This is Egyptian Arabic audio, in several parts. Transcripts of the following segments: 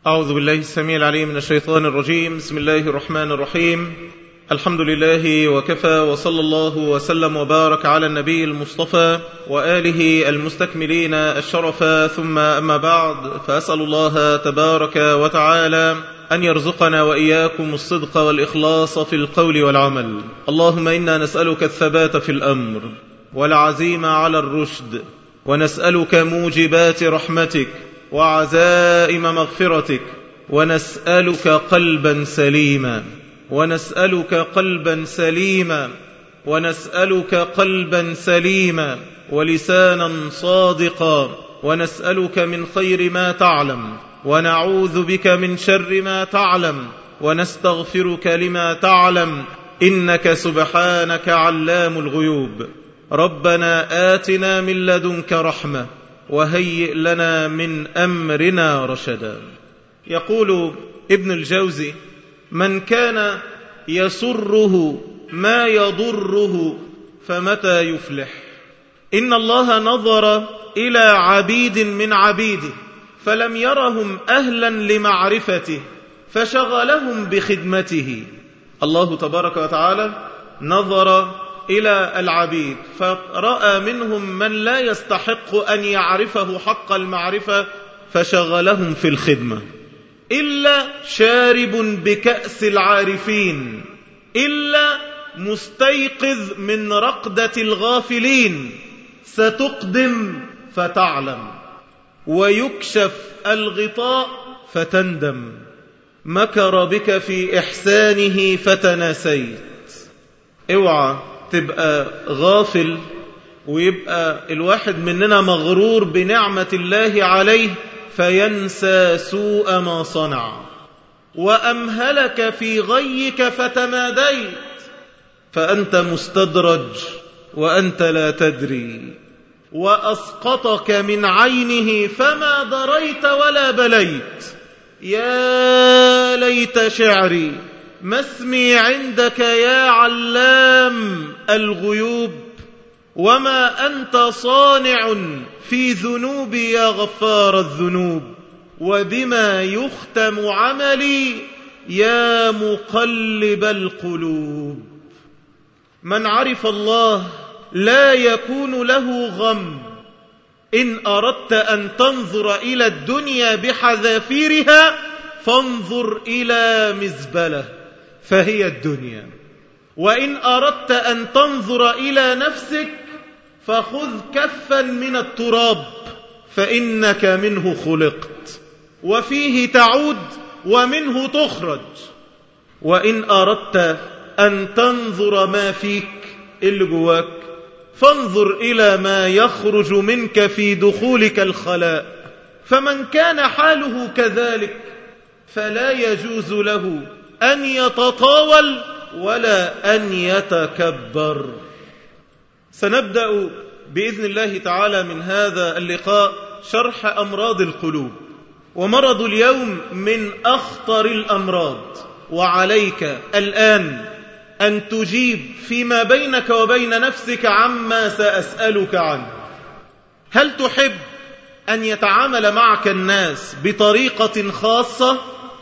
أعوذ بالله السميع العليم من الشيطان الرجيم بسم الله الرحمن الرحيم الحمد لله وكفى وصلى الله وسلم وبارك على النبي المصطفى وآله المستكملين الشرف ثم أما بعد فأسأل الله تبارك وتعالى أن يرزقنا وإياكم الصدق والإخلاص في القول والعمل اللهم إنا نسألك الثبات في الأمر والعزيمة على الرشد ونسألك موجبات رحمتك وعزائم مغفرتك ونسألك قلبا سليما ونسألك قلبا سليما ونسألك قلبا سليما ولسانا صادقا ونسألك من خير ما تعلم ونعوذ بك من شر ما تعلم ونستغفرك لما تعلم إنك سبحانك علام الغيوب ربنا آتنا من لدنك رحمة وهيئ لنا من أمرنا رشدا يقول ابن الجوزي من كان يسره ما يضره فمتى يفلح إن الله نظر إلى عبيد من عبيده فلم يرهم أهلا لمعرفته فشغلهم بخدمته الله تبارك وتعالى نظر إلى العبيد فرأى منهم من لا يستحق أن يعرفه حق المعرفة فشغلهم في الخدمة إلا شارب بكأس العارفين إلا مستيقظ من رقدة الغافلين ستقدم فتعلم ويكشف الغطاء فتندم مكر بك في إحسانه فتناسيت اوعى تبقى غافل ويبقى الواحد مننا مغرور بنعمة الله عليه فينسى سوء ما صنع وأمهلك في غيك فتماديت فأنت مستدرج وأنت لا تدري وأسقطك من عينه فما دريت ولا بليت يا ليت شعري ما اسمي عندك يا علام الغيوب وما أنت صانع في ذنوبي يا غفار الذنوب وبما يختم عملي يا مقلب القلوب من عرف الله لا يكون له غم إن أردت أن تنظر إلى الدنيا بحذافيرها فانظر إلى مزبلة فهي الدنيا وإن أردت أن تنظر إلى نفسك فخذ كفا من التراب فإنك منه خلقت وفيه تعود ومنه تخرج وإن أردت أن تنظر ما فيك اللي جواك فانظر إلى ما يخرج منك في دخولك الخلاء فمن كان حاله كذلك فلا يجوز له أن يتطاول ولا أن يتكبر سنبدأ بإذن الله تعالى من هذا اللقاء شرح أمراض القلوب ومرض اليوم من أخطر الأمراض وعليك الآن أن تجيب فيما بينك وبين نفسك عما سأسألك عنه هل تحب أن يتعامل معك الناس بطريقة خاصة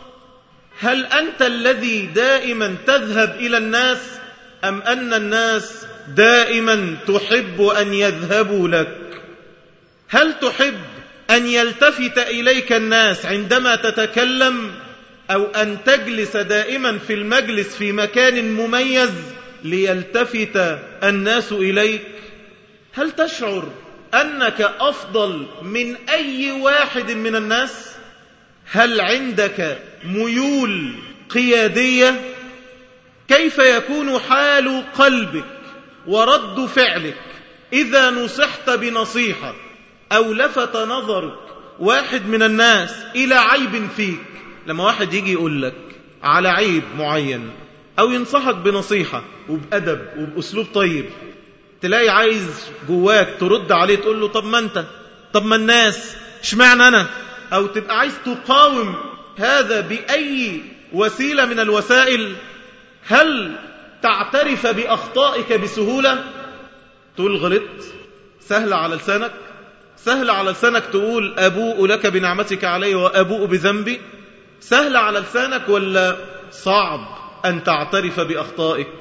هل أنت الذي دائما تذهب إلى الناس أم أن الناس دائما تحب أن يذهبوا لك هل تحب أن يلتفت إليك الناس عندما تتكلم أو أن تجلس دائما في المجلس في مكان مميز ليلتفت الناس إليك هل تشعر أنك أفضل من أي واحد من الناس هل عندك ميول قيادية كيف يكون حال قلبك ورد فعلك إذا نصحت بنصيحة أو لفت نظرك واحد من الناس إلى عيب فيك لما واحد يجي يقول لك على عيب معين أو ينصحك بنصيحة وبأدب وبأسلوب طيب تلاقي عايز جواك ترد عليه تقول له طب ما أنت طب ما الناس اشمعنى أنا أو تبقى عايز تقاوم هذا بأي وسيلة من الوسائل هل تعترف بأخطائك بسهولة تقول غلطت سهل على لسانك سهل على لسانك تقول أبوء لك بنعمتك علي وأبوء بذنبي سهل على لسانك ولا صعب أن تعترف بأخطائك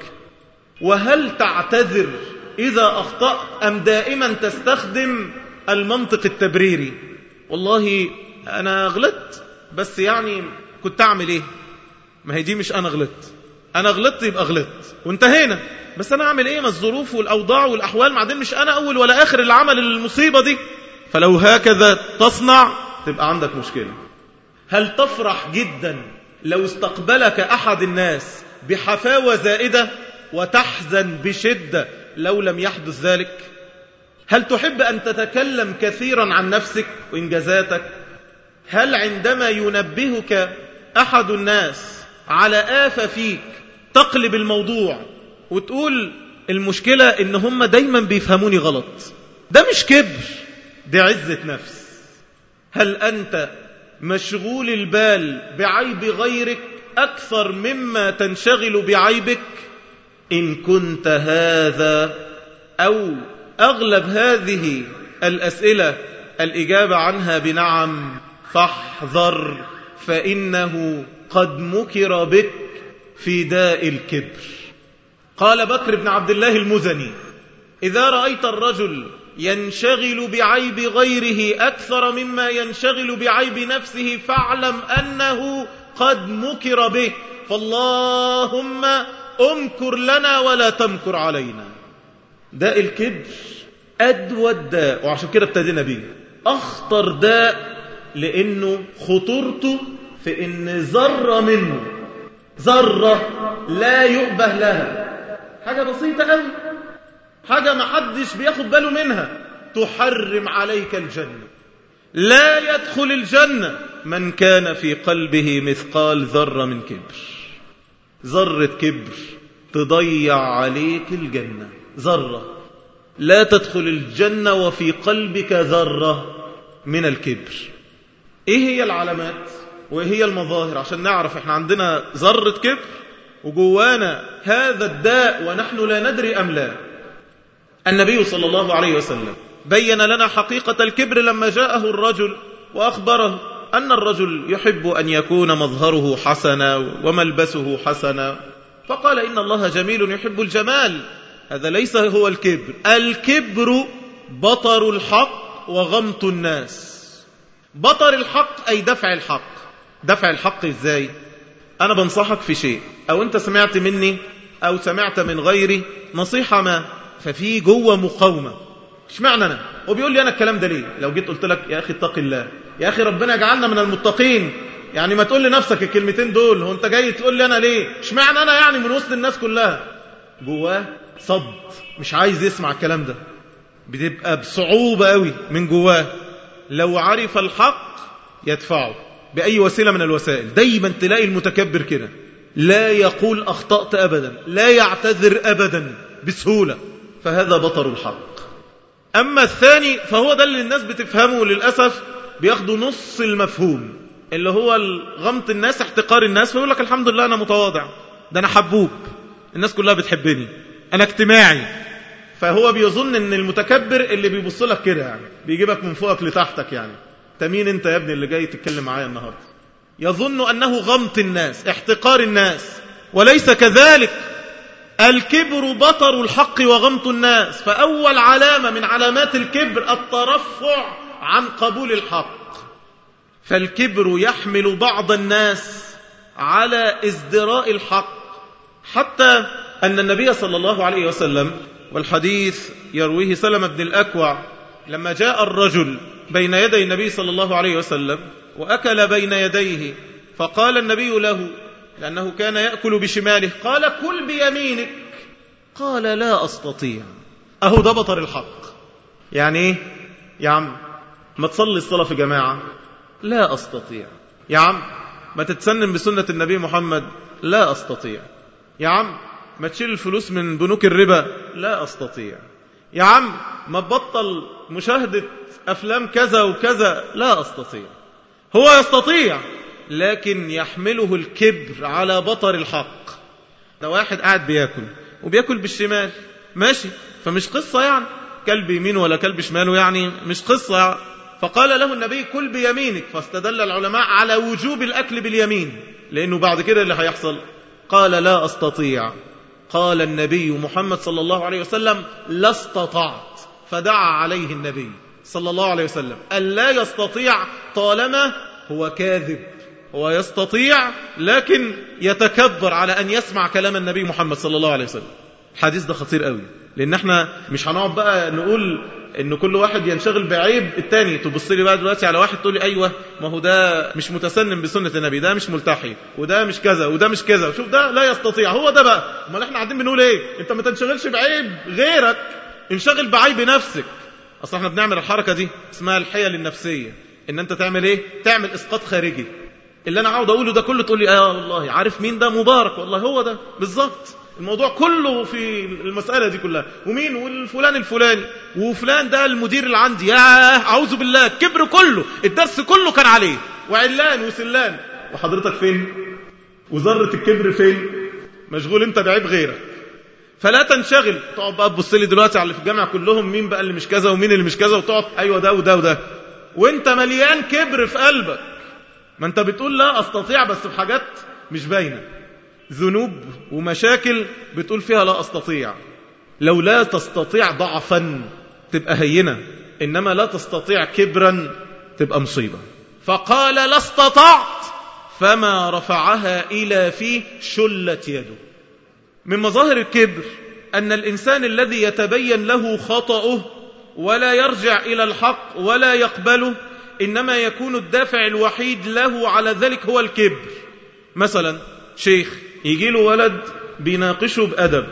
وهل تعتذر إذا أخطأت أم دائما تستخدم المنطق التبريري والله أنا غلطت بس يعني كنت أعمل إيه ما هي دي مش أنا غلطت أنا غلطت يبقى غلطت وانتهينا بس أنا أعمل إيه ما الظروف والأوضاع والأحوال بعدين مش أنا أول ولا آخر اللي عمل المصيبة دي فلو هكذا تصنع تبقى عندك مشكلة هل تفرح جدا لو استقبلك أحد الناس بحفاوة زائدة وتحزن بشدة لو لم يحدث ذلك هل تحب أن تتكلم كثيرا عن نفسك وإنجازاتك هل عندما ينبهك أحد الناس على آفة فيك تقلب الموضوع وتقول المشكلة إن هم دايما بيفهموني غلط ده مش كبر ده عزة نفس هل أنت مشغول البال بعيب غيرك أكثر مما تنشغل بعيبك إن كنت هذا أو أغلب هذه الأسئلة الإجابة عنها بنعم فاحذر فإنه قد مكر بك في داء الكبر قال بكر بن عبد الله المزني إذا رأيت الرجل ينشغل بعيب غيره أكثر مما ينشغل بعيب نفسه فاعلم أنه قد مكر به فاللهم امكر لنا ولا تمكر علينا داء الكبر أدوى الداء وعشان كده ابتدينا بيه أخطر داء لأنه خطورته في إن ذرة منه ذرة لا يؤبه لها حاجة بسيطة قوي حاجة ما حدش بياخد باله منها تحرم عليك الجنة لا يدخل الجنة من كان في قلبه مثقال ذرة من كبر ذرة كبر تضيع عليك الجنة ذرة لا تدخل الجنة وفي قلبك ذرة من الكبر ايه هي العلامات وايه هي المظاهر عشان نعرف احنا عندنا ذرة كبر وجوانا هذا الداء ونحن لا ندري أم لا النبي صلى الله عليه وسلم بين لنا حقيقة الكبر لما جاءه الرجل وأخبره أن الرجل يحب أن يكون مظهره حسنا وملبسه حسنا فقال إن الله جميل يحب الجمال هذا ليس هو الكبر الكبر بطر الحق وغمط الناس بطر الحق أي دفع الحق دفع الحق إزاي أنا بنصحك في شيء أو أنت سمعت مني أو سمعت من غيري نصيحة ما ففي جوه مقاومة اشمعنى أنا هو بيقول لي أنا الكلام ده ليه لو جيت قلت لك يا أخي اتق الله يا أخي ربنا يجعلنا من المتقين يعني ما تقول لنفسك الكلمتين دول هو أنت جاي تقول لي أنا ليه اشمعنى أنا يعني من وسط الناس كلها جواه صد مش عايز يسمع الكلام ده بتبقى بصعوبة قوي من جواه لو عرف الحق يدفعه بأي وسيلة من الوسائل دايما تلاقي المتكبر كده لا يقول أخطأت أبدا لا يعتذر أبدا بسهولة فهذا بطر الحق أما الثاني فهو ده اللي الناس بتفهمه للأسف بياخدوا نص المفهوم اللي هو غمط الناس احتقار الناس فيقول لك الحمد لله أنا متواضع ده أنا حبوب الناس كلها بتحبني أنا اجتماعي فهو بيظن ان المتكبر اللي بيبص لك كده يعني بيجيبك من فوقك لتحتك يعني تمين انت يا ابني اللي جاي تتكلم معايا النهارده يظن انه غمط الناس احتقار الناس وليس كذلك الكبر بطر الحق وغمط الناس فاول علامه من علامات الكبر الترفع عن قبول الحق فالكبر يحمل بعض الناس على ازدراء الحق حتى ان النبي صلى الله عليه وسلم والحديث يرويه سلم بن الأكوع لما جاء الرجل بين يدي النبي صلى الله عليه وسلم وأكل بين يديه فقال النبي له لأنه كان يأكل بشماله قال كل بيمينك قال لا أستطيع أهو ده بطر الحق يعني إيه يا عم ما تصلي الصلاة في جماعة لا أستطيع يا عم ما تتسنن بسنة النبي محمد لا أستطيع يا عم ما تشيل الفلوس من بنوك الربا لا أستطيع يا عم ما تبطل مشاهدة أفلام كذا وكذا لا أستطيع هو يستطيع لكن يحمله الكبر على بطر الحق ده واحد قاعد بياكل وبياكل بالشمال ماشي فمش قصة يعني كلب يمين ولا كلب شماله يعني مش قصة يعني فقال له النبي كل بيمينك فاستدل العلماء على وجوب الأكل باليمين لأنه بعد كده اللي هيحصل قال لا أستطيع قال النبي محمد صلى الله عليه وسلم لا استطعت فدعا عليه النبي صلى الله عليه وسلم أن لا يستطيع طالما هو كاذب هو يستطيع لكن يتكبر على أن يسمع كلام النبي محمد صلى الله عليه وسلم الحديث ده خطير قوي لأن احنا مش هنقعد بقى نقول ان كل واحد ينشغل بعيب التاني تبص لي بقى دلوقتي على واحد تقول لي ايوه ما هو ده مش متسنن بسنه النبي ده مش ملتحي وده مش كذا وده مش كذا شوف ده لا يستطيع هو ده بقى امال احنا قاعدين بنقول ايه انت ما تنشغلش بعيب غيرك انشغل بعيب نفسك اصل احنا بنعمل الحركه دي اسمها الحيل النفسيه ان انت تعمل ايه تعمل اسقاط خارجي اللي انا عاوز اقوله ده كله تقول لي اه والله عارف مين ده مبارك والله هو ده بالظبط الموضوع كله في المسألة دي كلها ومين والفلان الفلاني وفلان ده المدير اللي عندي يا أعوذ بالله الكبر كله الدرس كله كان عليه وعلان وسلان وحضرتك فين وذرة الكبر فين مشغول انت بعيب غيرك فلا تنشغل تقعد بقى تبص لي دلوقتي على اللي في الجامعة كلهم مين بقى اللي مش كذا ومين اللي مش كذا وتقعد ايوه ده وده وده وانت مليان كبر في قلبك ما انت بتقول لا استطيع بس في حاجات مش باينه ذنوب ومشاكل بتقول فيها لا أستطيع لو لا تستطيع ضعفا تبقى هينة إنما لا تستطيع كبرا تبقى مصيبة فقال لا استطعت فما رفعها إلى فيه شلت يده من مظاهر الكبر أن الإنسان الذي يتبين له خطأه ولا يرجع إلى الحق ولا يقبله إنما يكون الدافع الوحيد له على ذلك هو الكبر مثلا شيخ يجي له ولد بيناقشه بأدب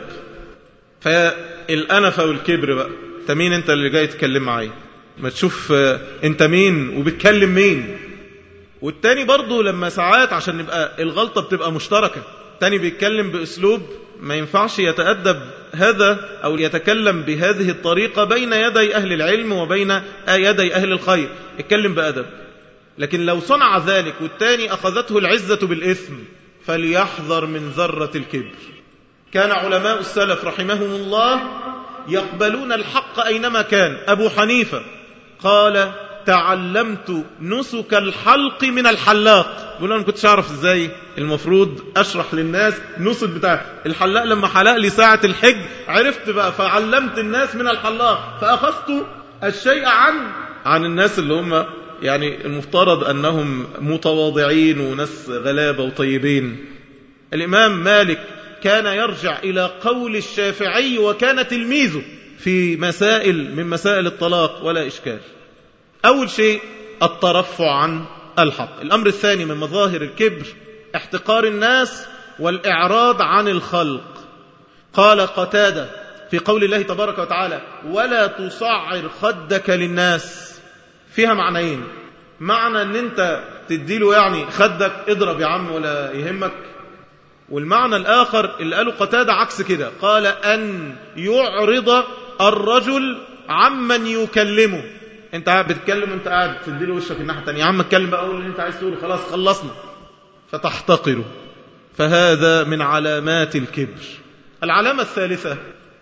فالأنفة والكبر بقى انت مين انت اللي جاي تتكلم معايا ما تشوف انت مين وبتكلم مين والتاني برضه لما ساعات عشان نبقى الغلطة بتبقى مشتركة التاني بيتكلم بأسلوب ما ينفعش يتأدب هذا أو يتكلم بهذه الطريقة بين يدي أهل العلم وبين يدي أهل الخير اتكلم بأدب لكن لو صنع ذلك والتاني أخذته العزة بالإثم فليحذر من ذرة الكبر كان علماء السلف رحمهم الله يقبلون الحق أينما كان أبو حنيفة قال تعلمت نسك الحلق من الحلاق بقول أنا كنتش أعرف إزاي المفروض أشرح للناس نسك بتاع الحلاق لما حلق لي ساعة الحج عرفت بقى فعلمت الناس من الحلاق فأخذت الشيء عن عن الناس اللي هم يعني المفترض أنهم متواضعين وناس غلابة وطيبين الإمام مالك كان يرجع إلى قول الشافعي وكان تلميذه في مسائل من مسائل الطلاق ولا إشكال أول شيء الترفع عن الحق الأمر الثاني من مظاهر الكبر احتقار الناس والإعراض عن الخلق قال قتادة في قول الله تبارك وتعالى ولا تصعر خدك للناس فيها معنيين معنى ان انت تديله يعني خدك اضرب يا عم ولا يهمك والمعنى الآخر اللي قاله قتادة عكس كده قال أن يعرض الرجل عمن يكلمه انت قاعد بتتكلم وانت قاعد تديله وشك الناحية التانية يا عم اتكلم بقى قول اللي انت عايز تقوله خلاص خلصنا فتحتقره فهذا من علامات الكبر العلامة الثالثة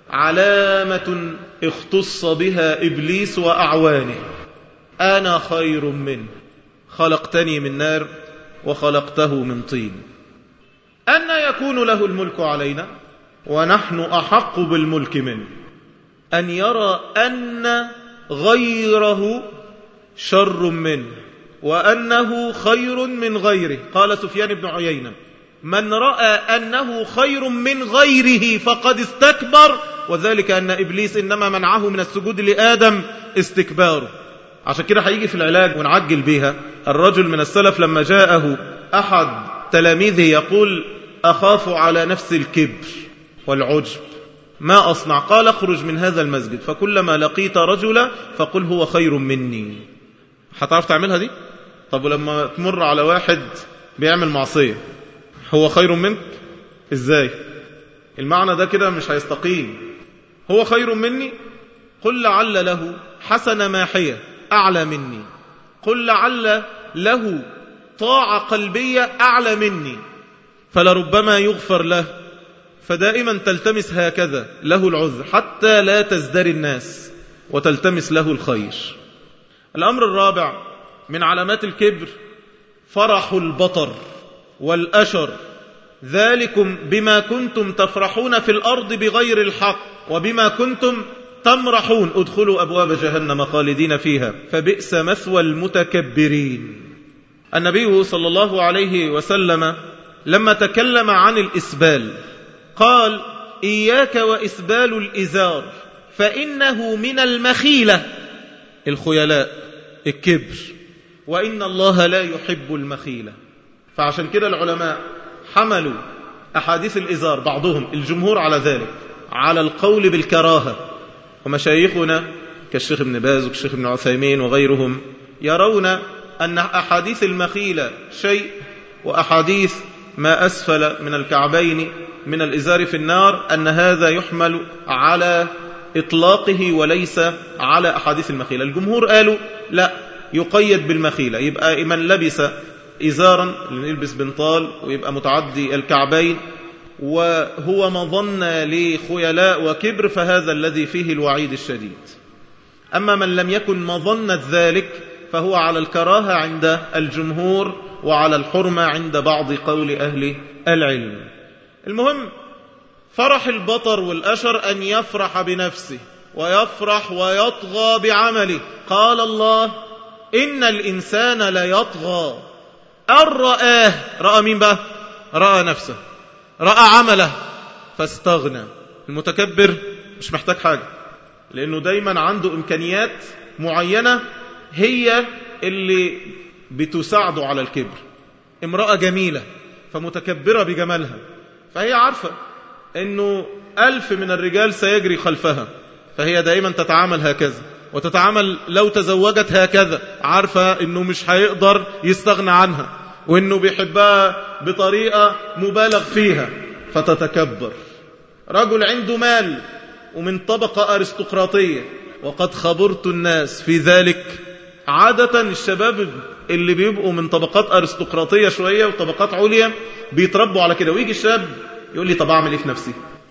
علامة اختص بها إبليس وأعوانه أنا خير منه خلقتني من نار وخلقته من طين أن يكون له الملك علينا ونحن أحق بالملك منه أن يرى أن غيره شر منه وأنه خير من غيره قال سفيان بن عيينة من رأى أنه خير من غيره فقد استكبر وذلك أن إبليس إنما منعه من السجود لآدم استكباره عشان كده هيجي في العلاج ونعجل بيها الرجل من السلف لما جاءه أحد تلاميذه يقول أخاف على نفس الكبر والعجب ما أصنع قال اخرج من هذا المسجد فكلما لقيت رجلا فقل هو خير مني هتعرف تعملها دي طب ولما تمر على واحد بيعمل معصية هو خير منك ازاي المعنى ده كده مش هيستقيم هو خير مني قل لعل له حسن ماحية أعلى مني قل لعل له طاعة قلبية أعلى مني فلربما يغفر له فدائما تلتمس هكذا له العذر حتى لا تزدري الناس وتلتمس له الخير الأمر الرابع من علامات الكبر فرح البطر والأشر ذلكم بما كنتم تفرحون في الأرض بغير الحق وبما كنتم تمرحون ادخلوا أبواب جهنم خالدين فيها فبئس مثوى المتكبرين النبي صلى الله عليه وسلم لما تكلم عن الإسبال قال إياك وإسبال الإزار فإنه من المخيلة الخيلاء الكبر وإن الله لا يحب المخيلة فعشان كده العلماء حملوا أحاديث الإزار بعضهم الجمهور على ذلك على القول بالكراهة ومشايخنا كالشيخ ابن باز والشيخ ابن عثيمين وغيرهم يرون أن أحاديث المخيلة شيء وأحاديث ما أسفل من الكعبين من الإزار في النار أن هذا يحمل على إطلاقه وليس على أحاديث المخيلة الجمهور قالوا لا يقيد بالمخيلة يبقى من لبس إزارا اللي يلبس بنطال ويبقى متعدي الكعبين وهو مظن لخيلاء وكبر فهذا الذي فيه الوعيد الشديد أما من لم يكن مظنة ذلك فهو على الكراهة عند الجمهور وعلى الحرمة عند بعض قول أهل العلم المهم فرح البطر والأشر أن يفرح بنفسه ويفرح ويطغى بعمله قال الله إن الإنسان ليطغى أن رآه رأى مين بقى رأى نفسه رأى عمله فاستغنى المتكبر مش محتاج حاجة لأنه دايما عنده إمكانيات معينة هي اللي بتساعده على الكبر امرأة جميلة فمتكبرة بجمالها فهي عارفة أنه ألف من الرجال سيجري خلفها فهي دائما تتعامل هكذا وتتعامل لو تزوجت هكذا عارفة أنه مش هيقدر يستغنى عنها وأنه بيحبها بطريقة مبالغ فيها فتتكبر رجل عنده مال ومن طبقة أرستقراطية وقد خبرت الناس في ذلك عادة الشباب اللي بيبقوا من طبقات أرستقراطية شوية وطبقات عليا بيتربوا على كده ويجي الشاب يقول لي طب أعمل إيه في نفسي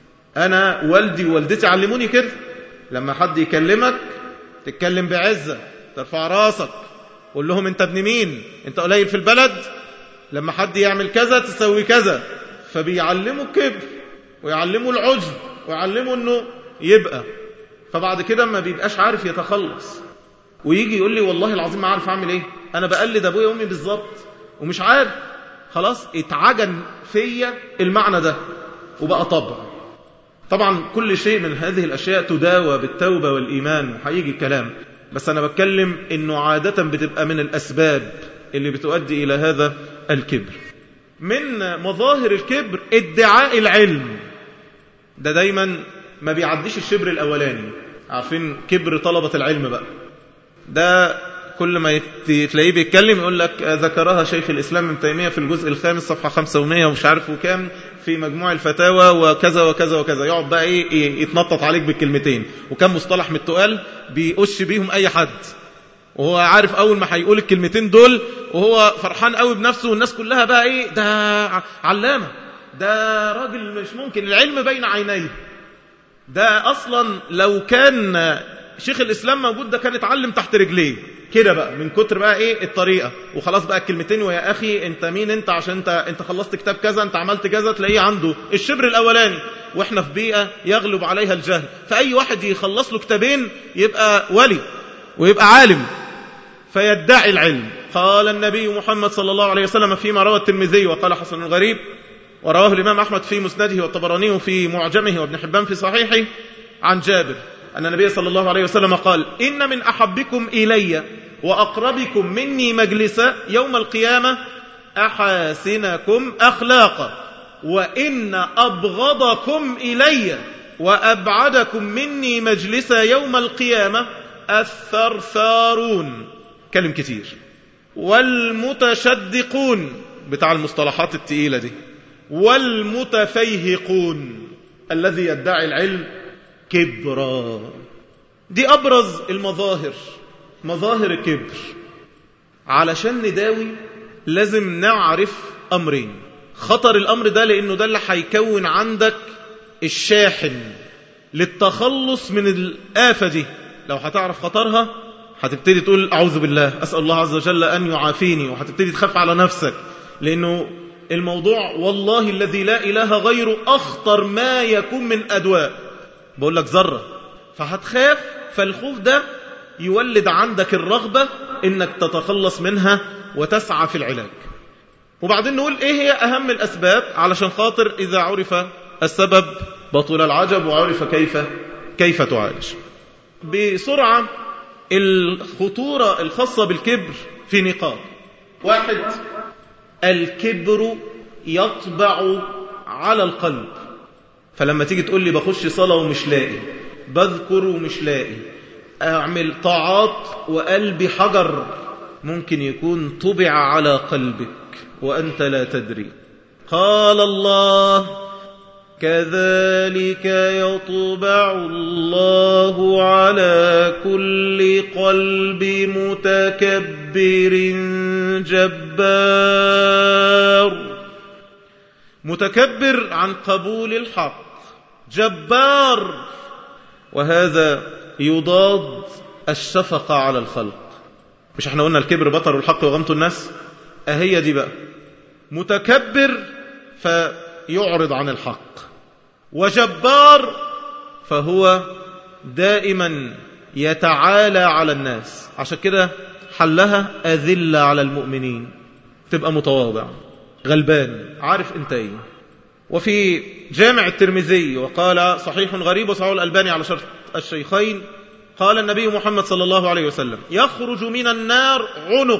أنا والدي ووالدتي علموني كده لما حد يكلمك تتكلم بعزة ترفع راسك قول لهم انت ابن مين انت قليل في البلد لما حد يعمل كذا تسوي كذا فبيعلموا الكبر ويعلموا العجب ويعلموا انه يبقى فبعد كده ما بيبقاش عارف يتخلص ويجي يقول لي والله العظيم ما عارف اعمل ايه انا بقلد ابويا وامي بالظبط ومش عارف خلاص اتعجن فيا المعنى ده وبقى طبع طبعا كل شيء من هذه الاشياء تداوى بالتوبه والايمان وهيجي الكلام بس انا بتكلم انه عاده بتبقى من الاسباب اللي بتؤدي الى هذا الكبر من مظاهر الكبر ادعاء العلم ده دايما ما بيعديش الشبر الاولاني عارفين كبر طلبه العلم بقى ده كل ما تلاقيه بيتكلم يقول لك ذكرها شيخ الإسلام ابن تيمية في الجزء الخامس صفحة 500 ومش عارف وكام في مجموع الفتاوى وكذا وكذا وكذا يقعد بقى ايه يتنطط عليك بالكلمتين وكم مصطلح من التقال بيقش بيهم أي حد وهو عارف أول ما هيقول الكلمتين دول وهو فرحان قوي بنفسه والناس كلها بقى ايه ده علامة ده راجل مش ممكن العلم بين عينيه ده أصلا لو كان شيخ الإسلام موجود ده كان اتعلم تحت رجليه كده بقى من كتر بقى ايه الطريقة وخلاص بقى الكلمتين ويا أخي انت مين انت عشان انت, انت خلصت كتاب كذا انت عملت كذا تلاقيه عنده الشبر الأولاني واحنا في بيئة يغلب عليها الجهل فأي واحد يخلص له كتابين يبقى ولي ويبقى عالم فيدعي العلم قال النبي محمد صلى الله عليه وسلم فيما روى الترمذي وقال حسن الغريب ورواه الإمام أحمد في مسنده والطبراني في معجمه وابن حبان في صحيحه عن جابر أن النبي صلى الله عليه وسلم قال إن من أحبكم إلي وأقربكم مني مجلسا يوم القيامة أحاسنكم أخلاقا وإن أبغضكم إلي وأبعدكم مني مجلسا يوم القيامة الثرثارون كلم كتير والمتشدقون بتاع المصطلحات التقيلة دي والمتفيهقون الذي يدعي العلم كبرا دي أبرز المظاهر مظاهر الكبر علشان نداوي لازم نعرف أمرين خطر الأمر ده لأنه ده اللي هيكون عندك الشاحن للتخلص من الآفة دي لو هتعرف خطرها هتبتدي تقول أعوذ بالله أسأل الله عز وجل أن يعافيني وهتبتدي تخاف على نفسك لأنه الموضوع والله الذي لا إله غيره أخطر ما يكون من أدواء بقول لك ذرة فهتخاف فالخوف ده يولد عندك الرغبة إنك تتخلص منها وتسعى في العلاج وبعدين نقول إيه هي أهم الأسباب علشان خاطر إذا عرف السبب بطل العجب وعرف كيف كيف تعالج بسرعة الخطورة الخاصة بالكبر في نقاط واحد الكبر يطبع على القلب فلما تيجي تقول لي بخش صلاة ومش لاقي بذكر ومش لاقي أعمل طاعات وقلبي حجر ممكن يكون طبع على قلبك وأنت لا تدري قال الله كذلك يطبع الله على كل قلب متكبر جبار متكبر عن قبول الحق جبار وهذا يضاد الشفقة على الخلق مش احنا قلنا الكبر بطر الحق وغمط الناس اهي دي بقى متكبر فيعرض عن الحق وجبار فهو دائما يتعالى على الناس عشان كده حلها أذلة على المؤمنين تبقى متواضع غلبان عارف انت ايه وفي جامع الترمذي وقال صحيح غريب وصحيح الألباني على شرط الشيخين قال النبي محمد صلى الله عليه وسلم يخرج من النار عنق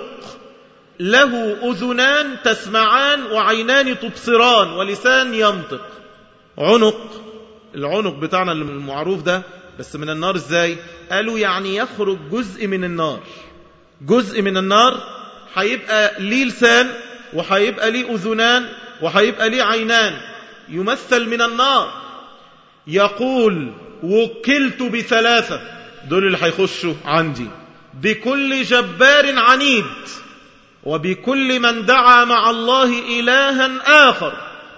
له أذنان تسمعان وعينان تبصران ولسان ينطق عنق العنق بتاعنا المعروف ده بس من النار ازاي قالوا يعني يخرج جزء من النار جزء من النار هيبقى ليه لسان وهيبقى ليه أذنان وهيبقى ليه عينان يمثل من النار يقول وكلت بثلاثة دول اللي هيخشوا عندي بكل جبار عنيد وبكل من دعا مع الله إلها آخر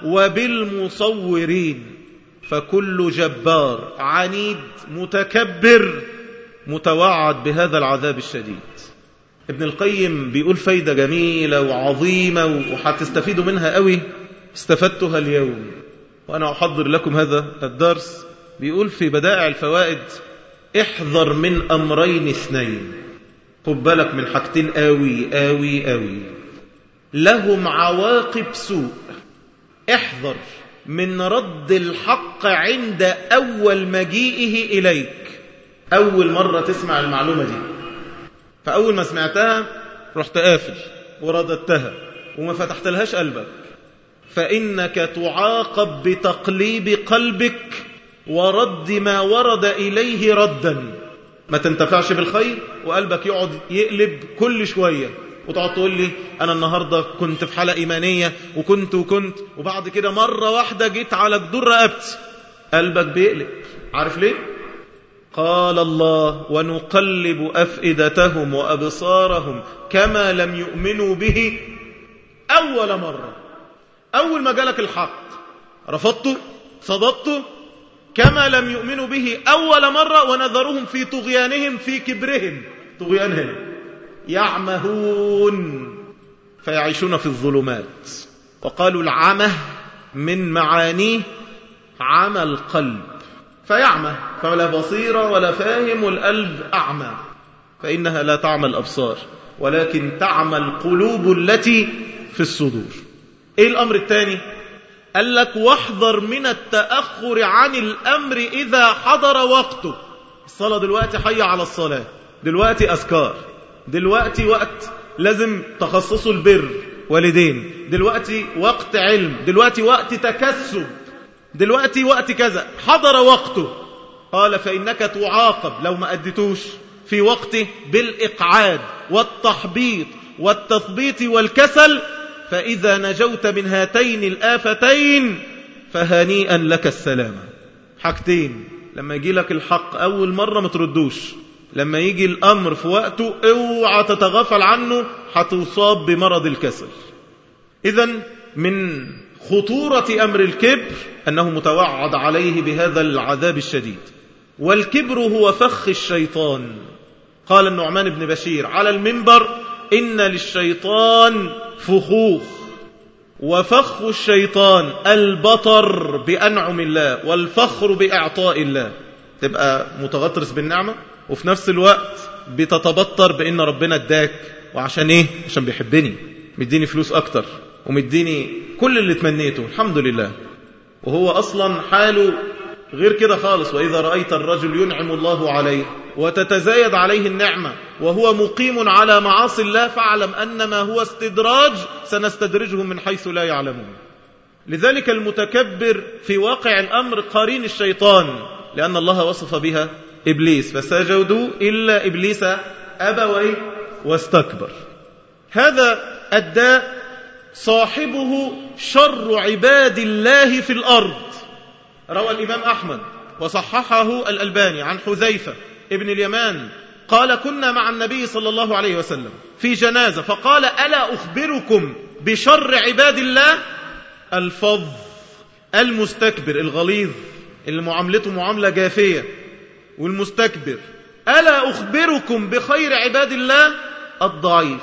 وبالمصورين فكل جبار عنيد متكبر متوعد بهذا العذاب الشديد ابن القيم بيقول فايدة جميلة وعظيمة وهتستفيدوا منها قوي استفدتها اليوم وأنا أحضر لكم هذا الدرس بيقول في بدائع الفوائد احذر من أمرين اثنين خد بالك من حاجتين قوي قوي قوي لهم عواقب سوء احذر من رد الحق عند أول مجيئه إليك أول مرة تسمع المعلومة دي فأول ما سمعتها رحت قافل ورددتها وما فتحت لهاش قلبك فإنك تعاقب بتقليب قلبك ورد ما ورد إليه ردا ما تنتفعش بالخير وقلبك يقعد يقلب كل شوية وتقعد تقول لي أنا النهاردة كنت في حالة إيمانية وكنت وكنت وبعد كده مرة واحدة جيت على جدور رقبتي قلبك بيقلب عارف ليه؟ قال الله ونقلب أفئدتهم وأبصارهم كما لم يؤمنوا به أول مرة أول ما جالك الحق رفضته صددته كما لم يؤمنوا به أول مرة ونذرهم في طغيانهم في كبرهم طغيانهم يعمهون فيعيشون في الظلمات وقالوا العمه من معانيه عمى القلب فيعمى فلا بصيرة ولا فاهم والقلب أعمى فإنها لا تعمى الأبصار ولكن تعمى القلوب التي في الصدور إيه الأمر الثاني قال لك واحذر من التأخر عن الأمر إذا حضر وقته الصلاة دلوقتي حي على الصلاة دلوقتي أذكار دلوقتي وقت لازم تخصصه البر والدين دلوقتي وقت علم دلوقتي وقت تكسب دلوقتي وقت كذا حضر وقته قال فإنك تعاقب لو ما أدتوش في وقته بالإقعاد والتحبيط والتثبيط والكسل فإذا نجوت من هاتين الآفتين فهنيئا لك السلامة حاجتين لما يجي لك الحق أول مرة ما تردوش لما يجي الأمر في وقته اوعى تتغافل عنه هتصاب بمرض الكسل إذا من خطورة أمر الكبر أنه متوعد عليه بهذا العذاب الشديد والكبر هو فخ الشيطان قال النعمان بن بشير على المنبر إن للشيطان فخوخ وفخ الشيطان البطر بأنعم الله والفخر بإعطاء الله تبقى متغطرس بالنعمة وفي نفس الوقت بتتبطر بأن ربنا اداك وعشان ايه عشان بيحبني مديني فلوس اكتر ومديني كل اللي تمنيته الحمد لله وهو اصلا حاله غير كده خالص وإذا رأيت الرجل ينعم الله عليه وتتزايد عليه النعمة وهو مقيم على معاصي الله فاعلم أنما هو استدراج سنستدرجهم من حيث لا يعلمون لذلك المتكبر في واقع الأمر قرين الشيطان لأن الله وصف بها إبليس فسجدوا إلا إبليس أبى وإيه واستكبر هذا الداء صاحبه شر عباد الله في الأرض روى الإمام أحمد وصححه الألباني عن حذيفة ابن اليمان قال كنا مع النبي صلى الله عليه وسلم في جنازة فقال ألا أخبركم بشر عباد الله الفظ المستكبر الغليظ اللي معاملته معاملة جافية والمستكبر ألا أخبركم بخير عباد الله الضعيف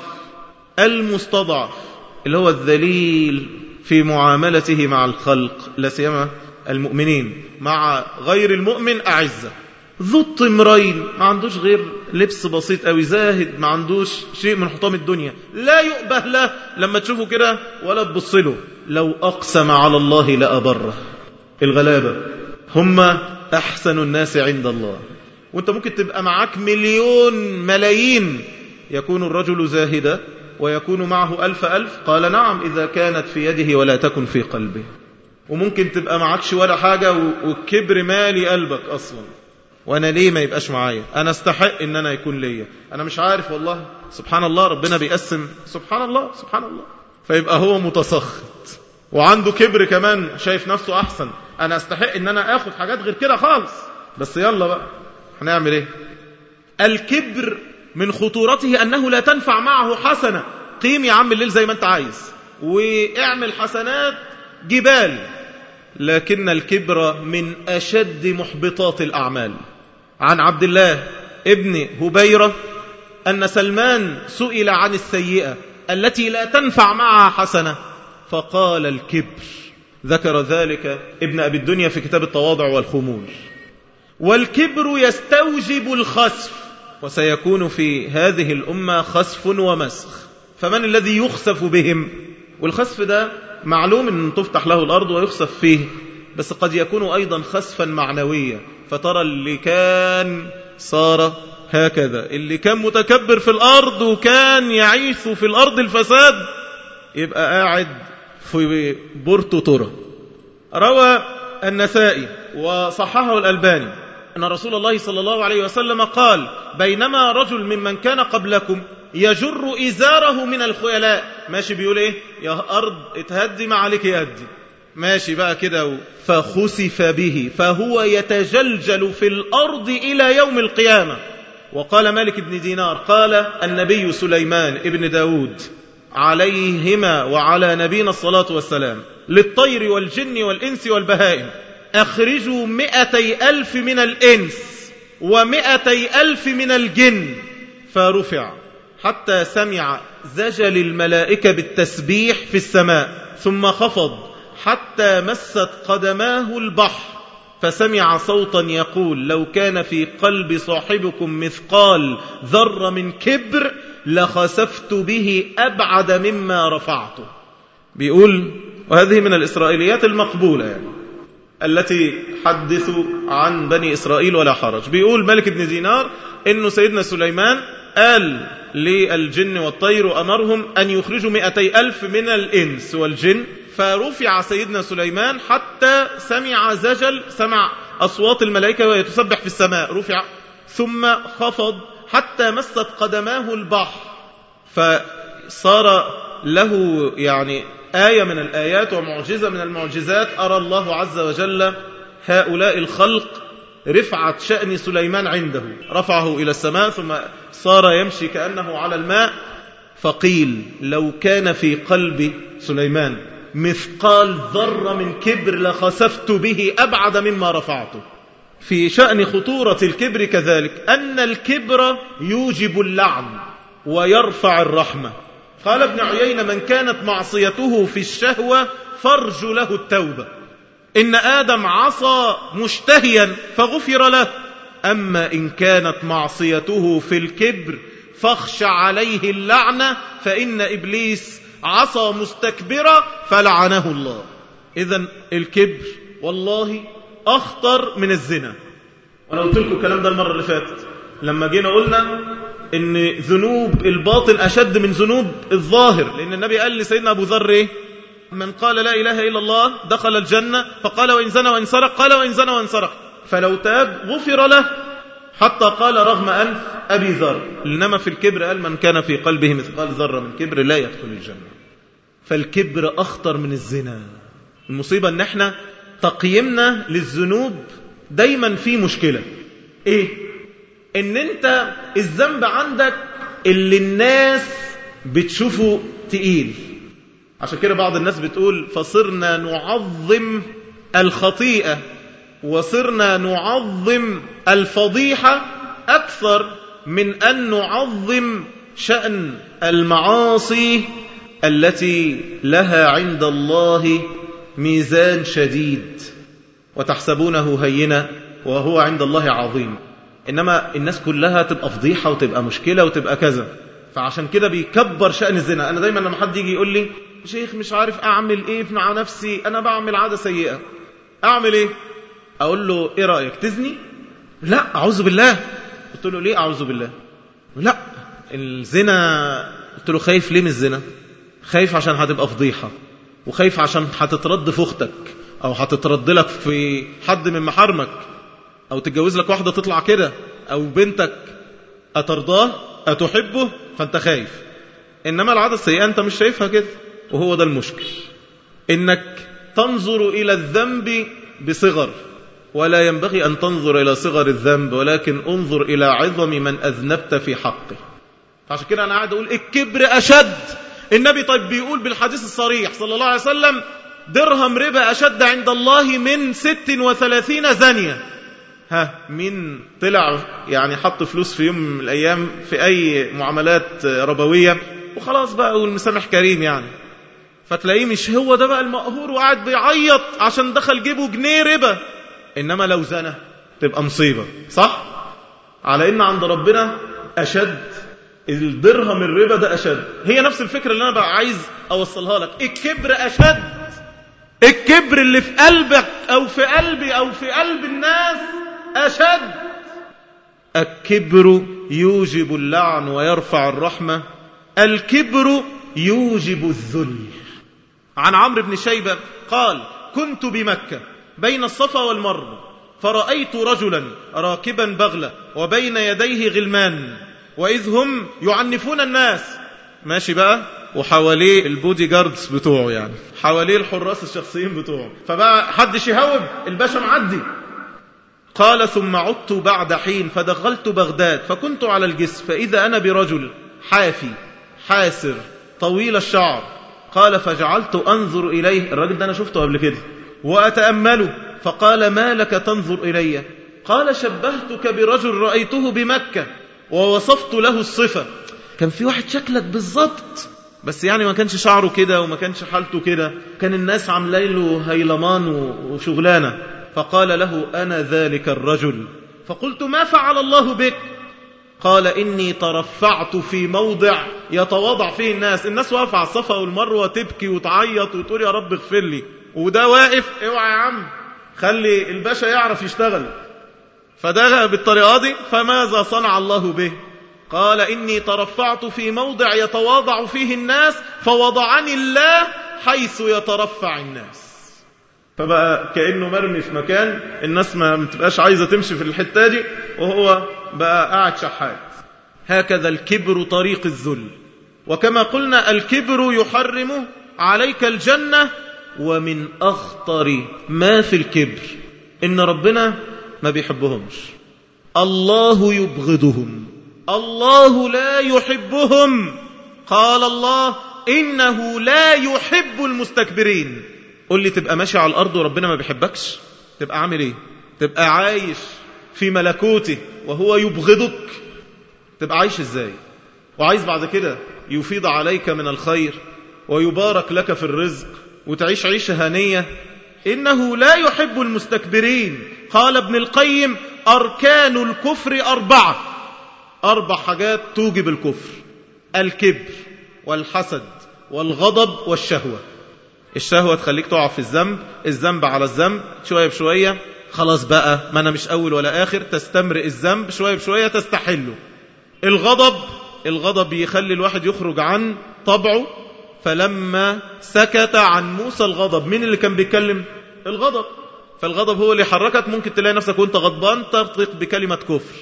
المستضعف اللي هو الذليل في معاملته مع الخلق لا سيما المؤمنين مع غير المؤمن أعزة ذو الطمرين ما عندوش غير لبس بسيط أوي زاهد ما عندوش شيء من حطام الدنيا لا يؤبه له لما تشوفه كده ولا تبص له لو أقسم على الله لأبره الغلابة هم أحسن الناس عند الله وانت ممكن تبقى معاك مليون ملايين يكون الرجل زاهدا ويكون معه ألف ألف قال نعم إذا كانت في يده ولا تكن في قلبه وممكن تبقى معكش ولا حاجة والكبر مالي قلبك أصلا وأنا ليه ما يبقاش معايا أنا استحق إن أنا يكون ليا أنا مش عارف والله سبحان الله ربنا بيقسم سبحان الله سبحان الله فيبقى هو متسخط وعنده كبر كمان شايف نفسه أحسن أنا استحق إن أنا آخد حاجات غير كده خالص بس يلا بقى هنعمل إيه الكبر من خطورته أنه لا تنفع معه حسنة قيم يا عم الليل زي ما أنت عايز واعمل حسنات جبال لكن الكبر من أشد محبطات الأعمال عن عبد الله ابن هبيرة أن سلمان سئل عن السيئة التي لا تنفع معها حسنة فقال الكبر ذكر ذلك ابن أبي الدنيا في كتاب التواضع والخمول والكبر يستوجب الخسف وسيكون في هذه الأمة خسف ومسخ فمن الذي يخسف بهم والخسف ده معلوم أن تفتح له الأرض ويخسف فيه بس قد يكون أيضا خسفا معنويا فترى اللي كان صار هكذا اللي كان متكبر في الأرض وكان يعيش في الأرض الفساد يبقى قاعد في بورتو تورا روى النسائي وصححه الألباني أن رسول الله صلى الله عليه وسلم قال بينما رجل ممن كان قبلكم يجر إزاره من الخيلاء ماشي بيقول إيه يا أرض اتهدي ما عليك يهدي ماشي بقى كده فخسف به فهو يتجلجل في الأرض إلى يوم القيامة وقال مالك بن دينار قال النبي سليمان ابن داود عليهما وعلى نبينا الصلاة والسلام للطير والجن والإنس والبهائم أخرجوا مئتي ألف من الإنس ومئتي ألف من الجن فرفع حتى سمع زجل الملائكة بالتسبيح في السماء ثم خفض حتى مست قدماه البحر فسمع صوتا يقول لو كان في قلب صاحبكم مثقال ذر من كبر لخسفت به أبعد مما رفعته بيقول وهذه من الإسرائيليات المقبولة يعني التي حدثوا عن بني إسرائيل ولا حرج بيقول ملك بن دينار إنه سيدنا سليمان قال للجن والطير وأمرهم أن يخرجوا مئتي ألف من الإنس والجن فرفع سيدنا سليمان حتى سمع زجل سمع أصوات الملائكة وهي تسبح في السماء رفع ثم خفض حتى مست قدماه البحر فصار له يعني آية من الآيات ومعجزة من المعجزات أرى الله عز وجل هؤلاء الخلق رفعة شأن سليمان عنده رفعه إلى السماء ثم صار يمشي كأنه على الماء فقيل لو كان في قلب سليمان مثقال ذرة من كبر لخسفت به أبعد مما رفعته في شأن خطورة الكبر كذلك أن الكبر يوجب اللعن ويرفع الرحمة قال ابن عيينة من كانت معصيته في الشهوة فرج له التوبة إن آدم عصى مشتهيا فغفر له أما إن كانت معصيته في الكبر فاخش عليه اللعنة فإن إبليس عصى مستكبرا فلعنه الله إذا الكبر والله أخطر من الزنا وأنا قلت لكم الكلام ده المرة اللي فاتت لما جينا قلنا إن ذنوب الباطن أشد من ذنوب الظاهر لأن النبي قال لسيدنا أبو ذر إيه؟ من قال لا إله إلا الله دخل الجنة فقال وإن زنى وإن سرق قال وإن زنى وإن سرق فلو تاب غفر له حتى قال رغم أنف أبي ذر إنما في الكبر قال من كان في قلبه مثقال ذرة من كبر لا يدخل الجنة فالكبر أخطر من الزنا المصيبة أن احنا تقييمنا للذنوب دايما في مشكلة ايه ان انت الذنب عندك اللي الناس بتشوفه تقيل عشان كده بعض الناس بتقول فصرنا نعظم الخطيئة وصرنا نعظم الفضيحة أكثر من أن نعظم شأن المعاصي التي لها عند الله ميزان شديد وتحسبونه هينا وهو عند الله عظيم إنما الناس كلها تبقى فضيحة وتبقى مشكلة وتبقى كذا فعشان كده بيكبر شأن الزنا أنا دايما لما حد يجي يقول لي شيخ مش عارف أعمل إيه مع نفسي أنا بعمل عادة سيئة أعمل إيه أقول له إيه رأيك تزني لا أعوذ بالله قلت له ليه أعوذ بالله لا الزنا قلت له خايف ليه من الزنا خايف عشان هتبقى فضيحة وخايف عشان هتترد في أختك أو هتترد لك في حد من محارمك أو تتجوز لك واحدة تطلع كده أو بنتك أترضاه أتحبه فأنت خايف إنما العادة السيئة أنت مش شايفها كده وهو ده المشكل إنك تنظر إلى الذنب بصغر ولا ينبغي أن تنظر إلى صغر الذنب ولكن انظر إلى عظم من أذنبت في حقه عشان كده أنا قاعد أقول الكبر أشد النبي طيب بيقول بالحديث الصريح صلى الله عليه وسلم درهم ربا أشد عند الله من ست وثلاثين زانية ها مين طلع يعني حط فلوس في يوم من الأيام في أي معاملات ربوية وخلاص بقى والمسامح كريم يعني فتلاقيه مش هو ده بقى المقهور وقاعد بيعيط عشان دخل جيبه جنيه ربا إنما لو زنى تبقى مصيبة صح؟ على إن عند ربنا أشد الدرهم الربا ده أشد هي نفس الفكرة اللي أنا بقى عايز أوصلها لك الكبر أشد الكبر اللي في قلبك أو في قلبي أو في قلب الناس أشد الكبر يوجب اللعن ويرفع الرحمة الكبر يوجب الذل عن عمرو بن شيبة قال كنت بمكة بين الصفا والمروة فرأيت رجلا راكبا بغلة وبين يديه غلمان وإذ هم يعنفون الناس ماشي بقى وحواليه البودي جاردز بتوعه يعني حواليه الحراس الشخصيين بتوعه فبقى حدش يهوب الباشا معدي قال ثم عدت بعد حين فدخلت بغداد فكنت على الجسر فإذا أنا برجل حافي حاسر طويل الشعر قال فجعلت أنظر إليه الراجل ده أنا شفته قبل كده وأتأمله فقال ما لك تنظر إلي قال شبهتك برجل رأيته بمكة ووصفت له الصفة كان في واحد شكلك بالظبط بس يعني ما كانش شعره كده وما كانش حالته كده كان الناس عاملين له هيلمان وشغلانة فقال له أنا ذلك الرجل فقلت ما فعل الله بك قال إني ترفعت في موضع يتواضع فيه الناس الناس واقفة على الصفا والمروة تبكي وتعيط وتقول يا رب اغفر لي وده واقف اوعى يا عم خلي الباشا يعرف يشتغل فده بالطريقة دي فماذا صنع الله به قال إني ترفعت في موضع يتواضع فيه الناس فوضعني الله حيث يترفع الناس فبقى كأنه مرمي في مكان الناس ما بتبقاش عايزة تمشي في الحتة دي وهو بقى قاعد شحات هكذا الكبر طريق الذل وكما قلنا الكبر يحرم عليك الجنة ومن أخطر ما في الكبر إن ربنا ما بيحبهمش الله يبغضهم الله لا يحبهم قال الله إنه لا يحب المستكبرين قل لي تبقى ماشي على الأرض وربنا ما بيحبكش تبقى عامل إيه تبقى عايش في ملكوته وهو يبغضك تبقى عايش ازاي وعايز بعد كده يفيض عليك من الخير ويبارك لك في الرزق وتعيش عيشة هنية إنه لا يحب المستكبرين قال ابن القيم أركان الكفر أربعة أربع حاجات توجب الكفر الكبر والحسد والغضب والشهوة الشهوة تخليك تقع في الذنب الذنب على الذنب شوية بشوية خلاص بقى ما أنا مش أول ولا آخر تستمرئ الذنب شوية بشوية تستحله الغضب الغضب يخلي الواحد يخرج عن طبعه فلما سكت عن موسى الغضب مين اللي كان بيتكلم الغضب فالغضب هو اللي حركك ممكن تلاقي نفسك وانت غضبان ترتق بكلمة كفر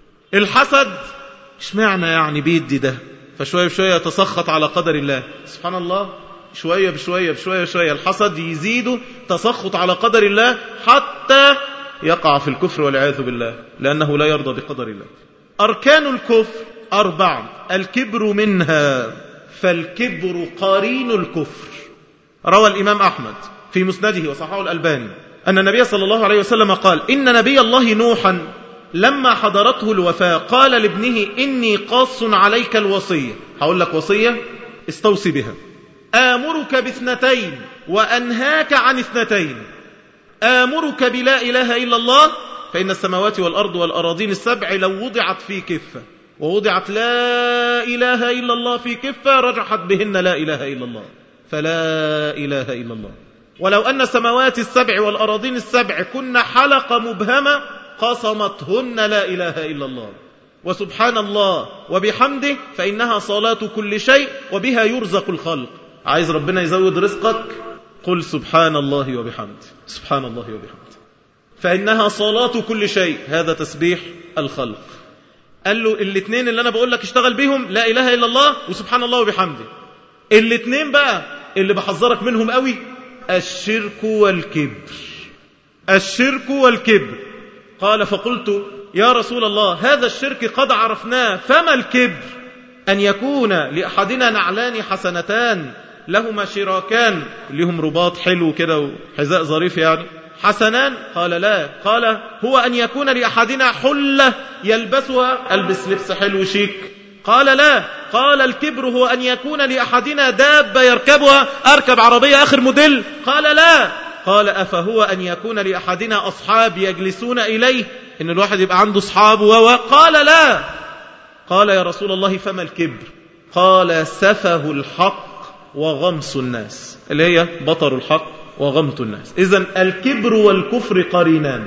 الحسد اشمعنى يعني بيدي ده فشوية بشوية يتسخط على قدر الله سبحان الله شوية بشوية بشوية بشوية الحسد يزيد تسخط على قدر الله حتى يقع في الكفر والعياذ بالله لأنه لا يرضى بقدر الله أركان الكفر أربعة الكبر منها فالكبر قرين الكفر روى الإمام أحمد في مسنده وصححه الألباني أن النبي صلى الله عليه وسلم قال إن نبي الله نوحا لما حضرته الوفاة قال لابنه إني قاص عليك الوصية هقول لك وصية استوصي بها آمرك باثنتين وأنهاك عن اثنتين آمرك بلا إله إلا الله فإن السماوات والأرض والأراضين السبع لو وضعت في كفة ووضعت لا إله إلا الله في كفة رجحت بهن لا إله إلا الله فلا إله إلا الله ولو أن السماوات السبع والأراضين السبع كن حلقة مبهمة قصمتهن لا إله إلا الله وسبحان الله وبحمده فإنها صلاة كل شيء وبها يرزق الخلق عايز ربنا يزود رزقك قل سبحان الله وبحمده سبحان الله وبحمده فإنها صلاة كل شيء هذا تسبيح الخلق قال له الاثنين اللي أنا بقول لك اشتغل بيهم لا إله إلا الله وسبحان الله وبحمده الاثنين بقى اللي بحذرك منهم قوي الشرك والكبر الشرك والكبر قال فقلت يا رسول الله هذا الشرك قد عرفناه فما الكبر أن يكون لأحدنا نعلان حسنتان لهما شراكان لهم رباط حلو كده وحذاء ظريف يعني حسنان قال لا قال هو أن يكون لأحدنا حلة يلبسها ألبس لبس حلو شيك قال لا قال الكبر هو أن يكون لأحدنا دابة يركبها أركب عربية آخر موديل قال لا قال أفهو أن يكون لأحدنا أصحاب يجلسون إليه إن الواحد يبقى عنده أصحاب و قال لا قال يا رسول الله فما الكبر قال سفه الحق وغمس الناس اللي هي بطر الحق وغمت الناس إذا الكبر والكفر قرينان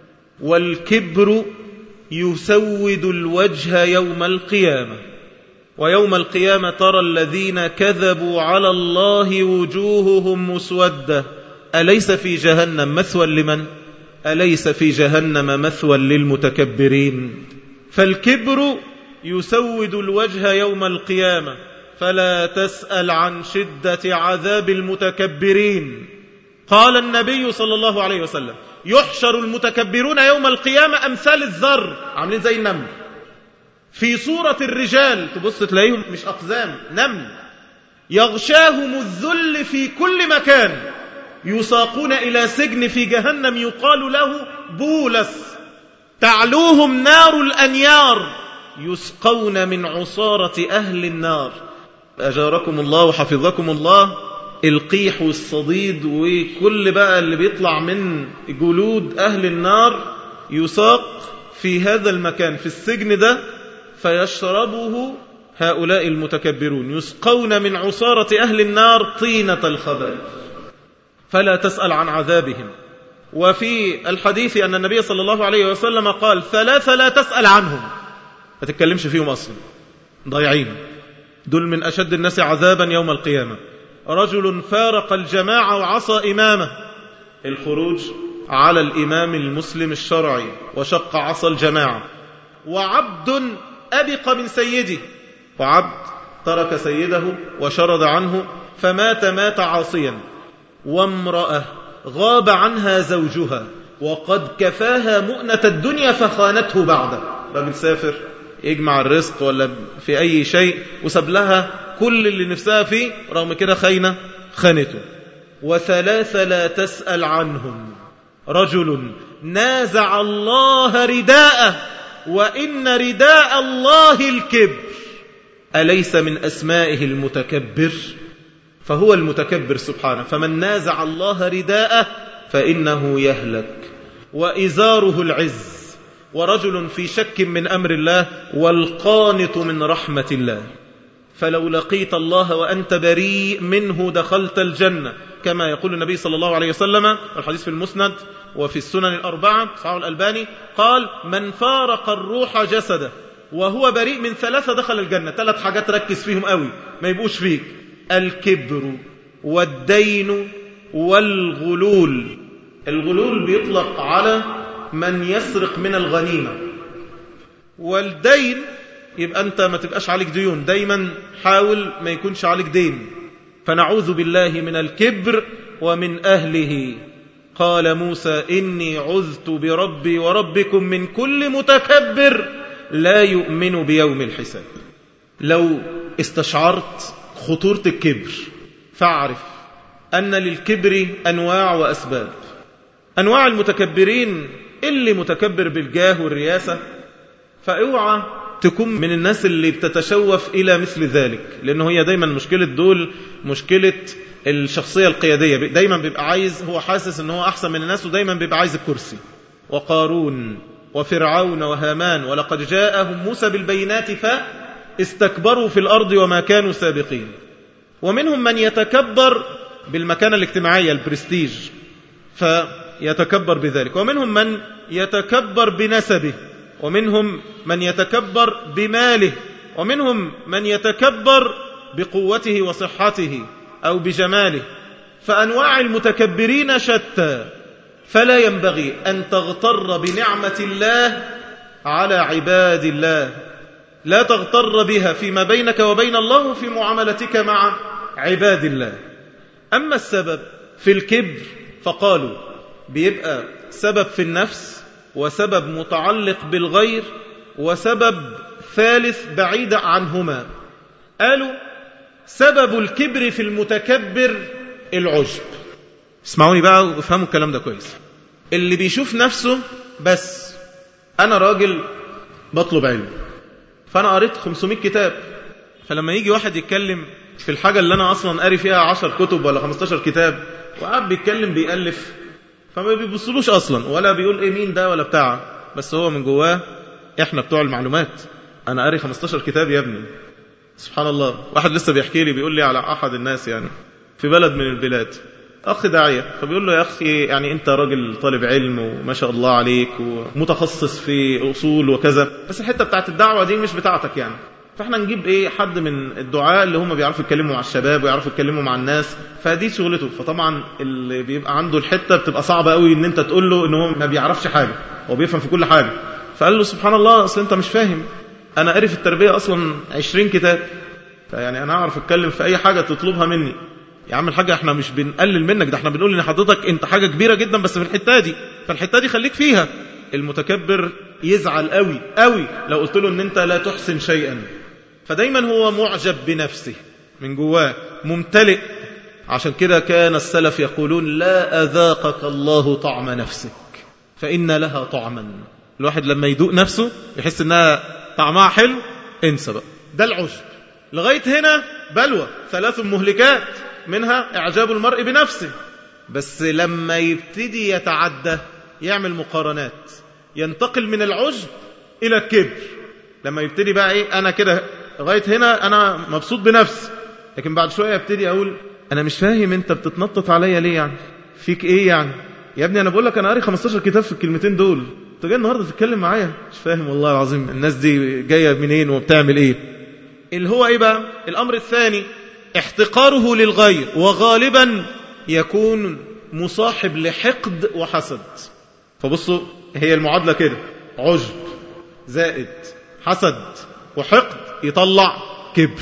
والكبر يسود الوجه يوم القيامة ويوم القيامة ترى الذين كذبوا على الله وجوههم مسودة أليس في جهنم مثوى لمن؟ أليس في جهنم مثوى للمتكبرين فالكبر يسود الوجه يوم القيامة فلا تسأل عن شدة عذاب المتكبرين قال النبي صلى الله عليه وسلم يحشر المتكبرون يوم القيامة أمثال الذر عاملين زي النمل في صورة الرجال تبص تلاقيهم مش أقزام نمل يغشاهم الذل في كل مكان يساقون إلى سجن في جهنم يقال له بولس تعلوهم نار الأنيار يسقون من عصارة أهل النار أجاركم الله وحفظكم الله القيح والصديد وكل بقى اللي بيطلع من جلود أهل النار يساق في هذا المكان في السجن ده فيشربه هؤلاء المتكبرون يسقون من عصارة أهل النار طينة الخبائث فلا تسأل عن عذابهم وفي الحديث أن النبي صلى الله عليه وسلم قال ثلاثة لا تسأل عنهم ما تتكلمش فيهم أصلا ضايعين دول من أشد الناس عذابا يوم القيامة رجل فارق الجماعة وعصى إمامه الخروج على الإمام المسلم الشرعي وشق عصى الجماعة وعبد أبق من سيده وعبد ترك سيده وشرد عنه فمات مات عاصيا وامرأة غاب عنها زوجها وقد كفاها مؤنة الدنيا فخانته بعده راجل سافر يجمع الرزق ولا في أي شيء وساب لها كل اللي نفسها فيه رغم كده خينة خانته وثلاثة لا تسأل عنهم رجل نازع الله رداءه وإن رداء الله الكبر أليس من أسمائه المتكبر فهو المتكبر سبحانه فمن نازع الله رداءه فإنه يهلك وإزاره العز ورجل في شك من أمر الله والقانط من رحمة الله فلو لقيت الله وأنت بريء منه دخلت الجنة كما يقول النبي صلى الله عليه وسلم الحديث في المسند وفي السنن الأربعة صحيح الألباني قال من فارق الروح جسده وهو بريء من ثلاثة دخل الجنة ثلاث حاجات ركز فيهم قوي ما يبقوش فيك الكبر والدين والغلول الغلول بيطلق على من يسرق من الغنيمة والدين يبقى أنت ما تبقاش عليك ديون دايما حاول ما يكونش عليك دين فنعوذ بالله من الكبر ومن أهله قال موسى إني عذت بربي وربكم من كل متكبر لا يؤمن بيوم الحساب لو استشعرت خطورة الكبر فاعرف أن للكبر أنواع وأسباب أنواع المتكبرين اللي متكبر بالجاه والرياسة فاوعى تكون من الناس اللي بتتشوف إلى مثل ذلك لأنه هي دايما مشكلة دول مشكلة الشخصية القيادية دايما بيبقى عايز هو حاسس ان هو أحسن من الناس ودايما بيبقى عايز الكرسي وقارون وفرعون وهامان ولقد جاءهم موسى بالبينات فاستكبروا في الأرض وما كانوا سابقين ومنهم من يتكبر بالمكانة الاجتماعية البرستيج فيتكبر بذلك ومنهم من يتكبر بنسبه ومنهم من يتكبر بماله ومنهم من يتكبر بقوته وصحته أو بجماله فأنواع المتكبرين شتى فلا ينبغي أن تغتر بنعمة الله على عباد الله لا تغتر بها فيما بينك وبين الله في معاملتك مع عباد الله أما السبب في الكبر فقالوا بيبقى سبب في النفس وسبب متعلق بالغير وسبب ثالث بعيد عنهما قالوا سبب الكبر في المتكبر العجب اسمعوني بقى وافهموا الكلام ده كويس اللي بيشوف نفسه بس انا راجل بطلب علم فانا قريت 500 كتاب فلما يجي واحد يتكلم في الحاجة اللي انا اصلا قاري فيها 10 كتب ولا 15 كتاب وقاعد بيتكلم بيألف فما بيبصلوش اصلا ولا بيقول ايه مين ده ولا بتاع بس هو من جواه احنا بتوع المعلومات انا قاري 15 كتاب يا ابني سبحان الله واحد لسه بيحكي لي بيقول لي على احد الناس يعني في بلد من البلاد اخ داعيه فبيقول له يا اخي يعني انت راجل طالب علم وما شاء الله عليك ومتخصص في اصول وكذا بس الحته بتاعت الدعوه دي مش بتاعتك يعني فاحنا نجيب ايه حد من الدعاء اللي هم بيعرفوا يتكلموا مع الشباب ويعرفوا يتكلموا مع الناس فدي شغلته فطبعا اللي بيبقى عنده الحته بتبقى صعبه قوي ان انت تقول له ان هو ما بيعرفش حاجه هو بيفهم في كل حاجه فقال له سبحان الله اصل انت مش فاهم انا قاري في التربيه اصلا 20 كتاب فيعني انا اعرف اتكلم في اي حاجه تطلبها مني يا عم الحاجه احنا مش بنقلل منك ده احنا بنقول ان حضرتك انت حاجه كبيره جدا بس في الحته دي فالحته دي خليك فيها المتكبر يزعل قوي قوي لو قلت له ان انت لا تحسن شيئا فدايما هو معجب بنفسه من جواه ممتلئ عشان كده كان السلف يقولون لا أذاقك الله طعم نفسك فإن لها طعما الواحد لما يدوق نفسه يحس انها طعمها حلو انسى بقى ده العجب لغاية هنا بلوى ثلاث مهلكات منها إعجاب المرء بنفسه بس لما يبتدي يتعدى يعمل مقارنات ينتقل من العجب إلى الكبر لما يبتدي بقى إيه أنا كده لغاية هنا أنا مبسوط بنفسي لكن بعد شوية يبتدي أقول أنا مش فاهم أنت بتتنطط عليا ليه يعني فيك إيه يعني يا ابني أنا بقول لك أنا قاري 15 كتاب في الكلمتين دول أنت جاي النهاردة تتكلم معايا مش فاهم والله العظيم الناس دي جاية منين وبتعمل إيه اللي هو إيه بقى الأمر الثاني احتقاره للغير وغالبا يكون مصاحب لحقد وحسد فبصوا هي المعادلة كده عجب زائد حسد وحقد يطلع كبر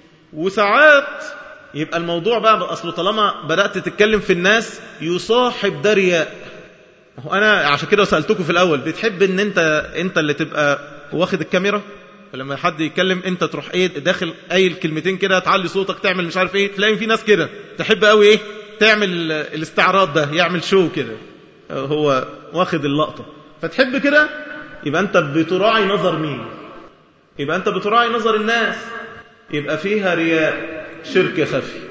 وساعات يبقى الموضوع بقى أصله طالما بدأت تتكلم في الناس يصاحب ده رياء أنا عشان كده سألتكم في الأول بتحب ان انت انت اللي تبقى واخد الكاميرا فلما حد يتكلم انت تروح ايه داخل اي الكلمتين كده تعلي صوتك تعمل مش عارف ايه تلاقي في ناس كده تحب قوي ايه تعمل الاستعراض ده يعمل شو كده هو واخد اللقطة فتحب كده يبقى أنت بتراعي نظر مين يبقى أنت بتراعي نظر الناس يبقى فيها رياء شرك خفي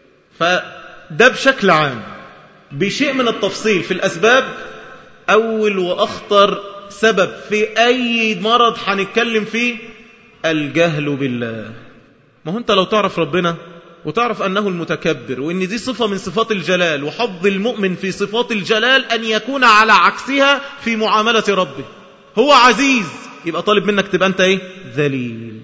فده بشكل عام بشيء من التفصيل في الأسباب أول وأخطر سبب في أي مرض هنتكلم فيه الجهل بالله ما هو أنت لو تعرف ربنا وتعرف أنه المتكبر وأن دي صفة من صفات الجلال وحظ المؤمن في صفات الجلال أن يكون على عكسها في معاملة ربه هو عزيز يبقى طالب منك تبقى أنت إيه ذليل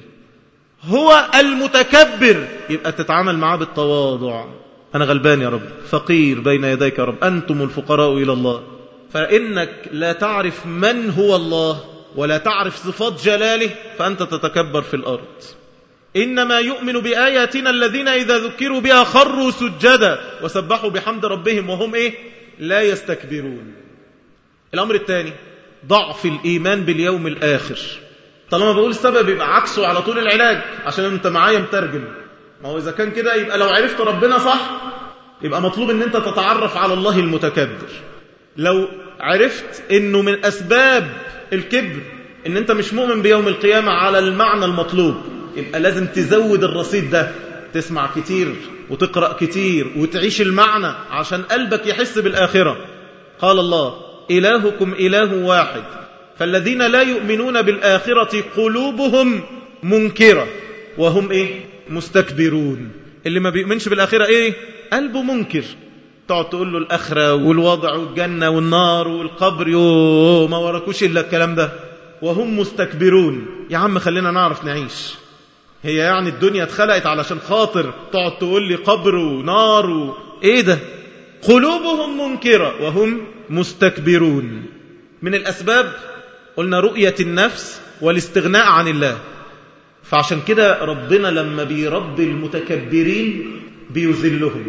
هو المتكبر يبقى تتعامل معاه بالتواضع أنا غلبان يا رب فقير بين يديك يا رب أنتم الفقراء إلى الله فإنك لا تعرف من هو الله ولا تعرف صفات جلاله فأنت تتكبر في الأرض إنما يؤمن بآياتنا الذين إذا ذكروا بها خروا سجدا وسبحوا بحمد ربهم وهم إيه لا يستكبرون الأمر الثاني ضعف الإيمان باليوم الآخر طالما بقول السبب يبقى عكسه على طول العلاج عشان انت معايا مترجم ما هو إذا كان كده يبقى لو عرفت ربنا صح يبقى مطلوب ان انت تتعرف على الله المتكبر لو عرفت انه من اسباب الكبر ان انت مش مؤمن بيوم القيامة على المعنى المطلوب يبقى لازم تزود الرصيد ده تسمع كتير وتقرأ كتير وتعيش المعنى عشان قلبك يحس بالآخرة قال الله إلهكم إله واحد فالذين لا يؤمنون بالآخرة قلوبهم منكرة وهم إيه مستكبرون اللي ما بيؤمنش بالآخرة إيه قلبه منكر تقعد تقول له الآخرة والوضع والجنة والنار والقبر يوه ما وراكوش إلا الكلام ده وهم مستكبرون يا عم خلينا نعرف نعيش هي يعني الدنيا اتخلقت علشان خاطر تقعد تقول لي قبر ونار و... ايه ده قلوبهم منكرة وهم مستكبرون من الأسباب قلنا رؤية النفس والاستغناء عن الله فعشان كده ربنا لما بيربي المتكبرين بيذلهم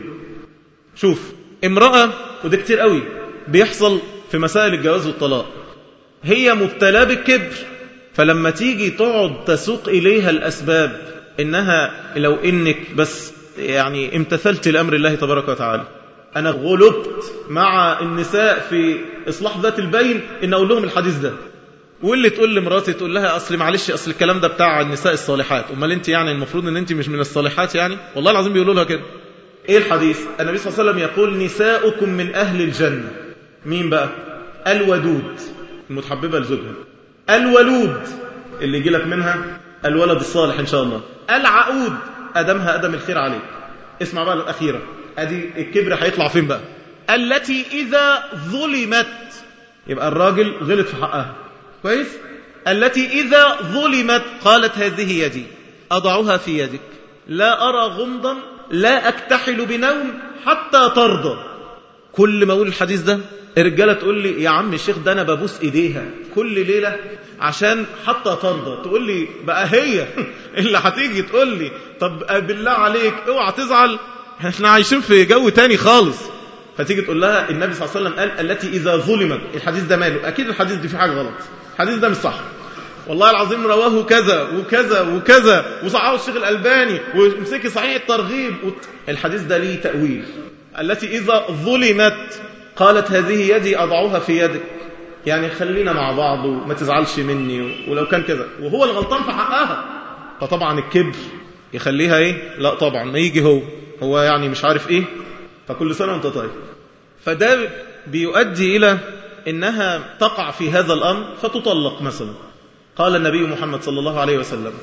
شوف امرأة وده كتير قوي بيحصل في مسائل الجواز والطلاق هي مبتلاه بالكبر فلما تيجي تقعد تسوق إليها الأسباب إنها لو إنك بس يعني امتثلت لأمر الله تبارك وتعالى أنا غلبت مع النساء في إصلاح ذات البين إن أقول لهم الحديث ده واللي تقول لمراتي تقول لها أصل معلش أصل الكلام ده بتاع النساء الصالحات أمال أنت يعني المفروض أن أنت مش من الصالحات يعني والله العظيم بيقولوا لها كده إيه الحديث النبي صلى الله عليه وسلم يقول نساؤكم من أهل الجنة مين بقى الودود المتحببة لزوجها الولود اللي يجي لك منها الولد الصالح إن شاء الله العقود أدمها أدم الخير عليك اسمع بقى الأخيرة أدي الكبر هيطلع فين بقى التي إذا ظلمت يبقى الراجل غلط في حقها كويس التي إذا ظلمت قالت هذه يدي أضعها في يدك لا أرى غمضا لا أكتحل بنوم حتى ترضى كل ما أقول الحديث ده الرجالة تقول لي يا عم الشيخ ده أنا ببوس إيديها كل ليلة عشان حتى ترضى تقول لي بقى هي اللي هتيجي تقول لي طب بالله عليك اوعى تزعل احنا عايشين في جو تاني خالص فتيجي تقول لها النبي صلى الله عليه وسلم قال التي إذا ظلمت الحديث ده ماله أكيد الحديث دي فيه حاجة غلط الحديث ده مش صح والله العظيم رواه كذا وكذا وكذا وصححه الشيخ الألباني ومسكي صحيح الترغيب الحديث ده ليه تأويل التي إذا ظلمت قالت هذه يدي أضعها في يدك يعني خلينا مع بعض وما تزعلش مني ولو كان كذا وهو الغلطان في حقها فطبعا الكبر يخليها ايه لا طبعا ما يجي هو هو يعني مش عارف ايه فكل سنة وانت طيب فده بيؤدي إلى إنها تقع في هذا الأمر فتطلق مثلا قال النبي محمد صلى الله عليه وسلم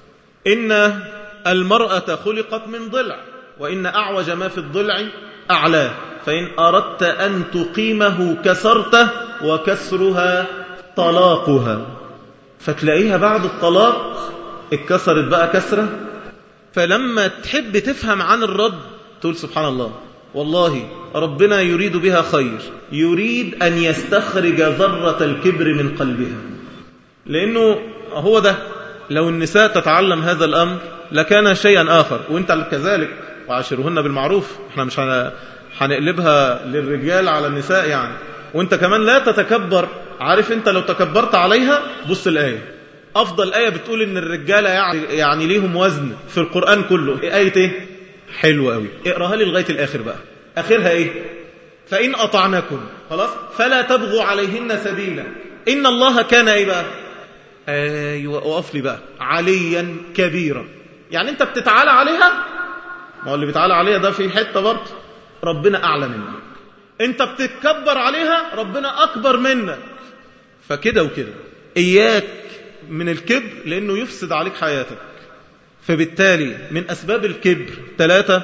إن المرأة خلقت من ضلع وإن أعوج ما في الضلع أعلاه فإن أردت أن تقيمه كسرته وكسرها طلاقها فتلاقيها بعد الطلاق اتكسرت بقى كسرة فلما تحب تفهم عن الرد تقول سبحان الله والله ربنا يريد بها خير يريد أن يستخرج ذرة الكبر من قلبها لأنه هو ده لو النساء تتعلم هذا الأمر لكان شيئا آخر وانت كذلك وعاشرهن بالمعروف احنا مش هنقلبها للرجال على النساء يعني وانت كمان لا تتكبر عارف انت لو تكبرت عليها بص الآية أفضل آية بتقول إن الرجالة يعني, يعني ليهم وزن في القرآن كله آية ايه حلوة قوي اقراها لي لغاية الآخر بقى آخرها ايه فإن أطعنكم خلاص فلا تبغوا عليهن سبيلا إن الله كان إيه بقى أيوة وقف لي بقى عليا كبيرا يعني أنت بتتعالى عليها ما هو اللي بيتعالى عليها ده في حتة برضه ربنا أعلى منك أنت بتتكبر عليها ربنا أكبر منك فكده وكده إياك من الكبر لأنه يفسد عليك حياتك فبالتالي من أسباب الكبر ثلاثة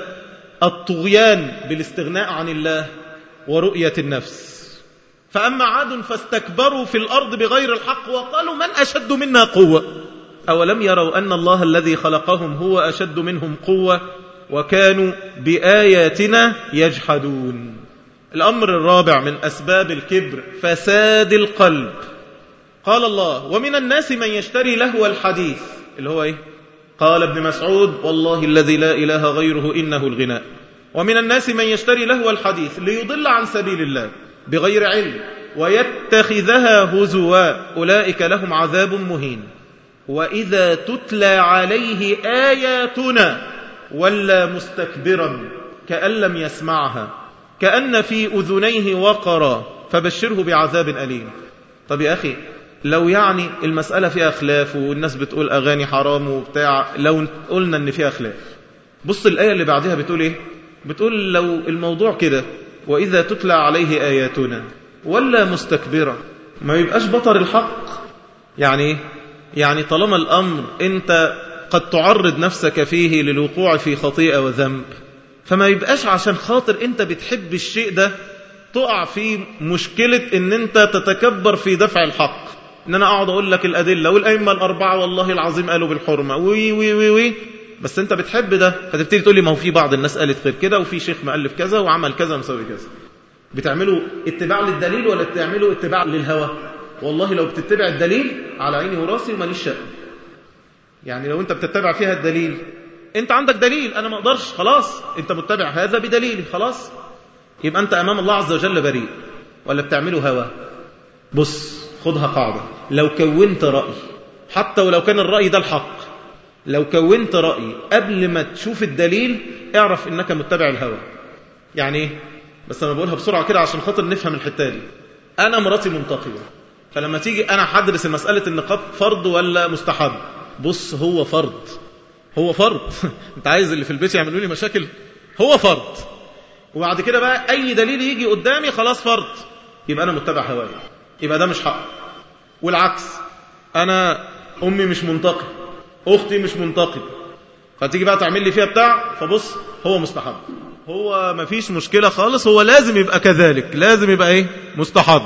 الطغيان بالاستغناء عن الله ورؤية النفس فأما عاد فاستكبروا في الأرض بغير الحق وقالوا من أشد منا قوة أولم يروا أن الله الذي خلقهم هو أشد منهم قوة وكانوا بآياتنا يجحدون الأمر الرابع من أسباب الكبر فساد القلب قال الله ومن الناس من يشتري لهو الحديث اللي هو إيه قال ابن مسعود والله الذي لا إله غيره إنه الغناء ومن الناس من يشتري لهو الحديث ليضل عن سبيل الله بغير علم ويتخذها هزوا أولئك لهم عذاب مهين وإذا تتلى عليه آياتنا ولا مستكبرا كأن لم يسمعها كأن في أذنيه وقرا فبشره بعذاب أليم طب يا أخي لو يعني المسألة فيها خلاف والناس بتقول أغاني حرام وبتاع لو قلنا أن فيها خلاف بص الآية اللي بعدها بتقول إيه بتقول لو الموضوع كده وإذا تتلى عليه آياتنا ولا مستكبرا ما يبقاش بطر الحق يعني إيه يعني طالما الأمر أنت قد تعرض نفسك فيه للوقوع في خطيئة وذنب فما يبقاش عشان خاطر أنت بتحب الشيء ده تقع في مشكلة أن أنت تتكبر في دفع الحق ان انا اقعد اقول لك الادله والائمه الاربعه والله العظيم قالوا بالحرمه وي وي وي وي بس انت بتحب ده فتبتدي تقول لي ما هو في بعض الناس قالت غير كده وفي شيخ مؤلف كذا وعمل كذا ومسوي كذا بتعملوا اتباع للدليل ولا بتعملوا اتباع للهوى والله لو بتتبع الدليل على عيني وراسي وماليش شأن يعني لو انت بتتبع فيها الدليل انت عندك دليل انا ما اقدرش خلاص انت متبع هذا بدليلي خلاص يبقى انت امام الله عز وجل بريء ولا بتعملوا هوى بص خدها قاعدة لو كونت رأي حتى ولو كان الرأي ده الحق لو كونت رأي قبل ما تشوف الدليل اعرف انك متبع الهوى يعني ايه بس انا بقولها بسرعة كده عشان خاطر نفهم الحتة دي انا مراتي منتقبة فلما تيجي انا حدرس مسألة النقاب فرض ولا مستحب بص هو فرض هو فرض انت عايز اللي في البيت يعملوا لي مشاكل هو فرض وبعد كده بقى اي دليل يجي قدامي خلاص فرض يبقى انا متبع هواي يبقى ده مش حق والعكس انا امي مش منتقي اختي مش منتقي فتيجي بقى تعمل لي فيها بتاع فبص هو مستحب هو مفيش مشكلة خالص هو لازم يبقى كذلك لازم يبقى ايه مستحب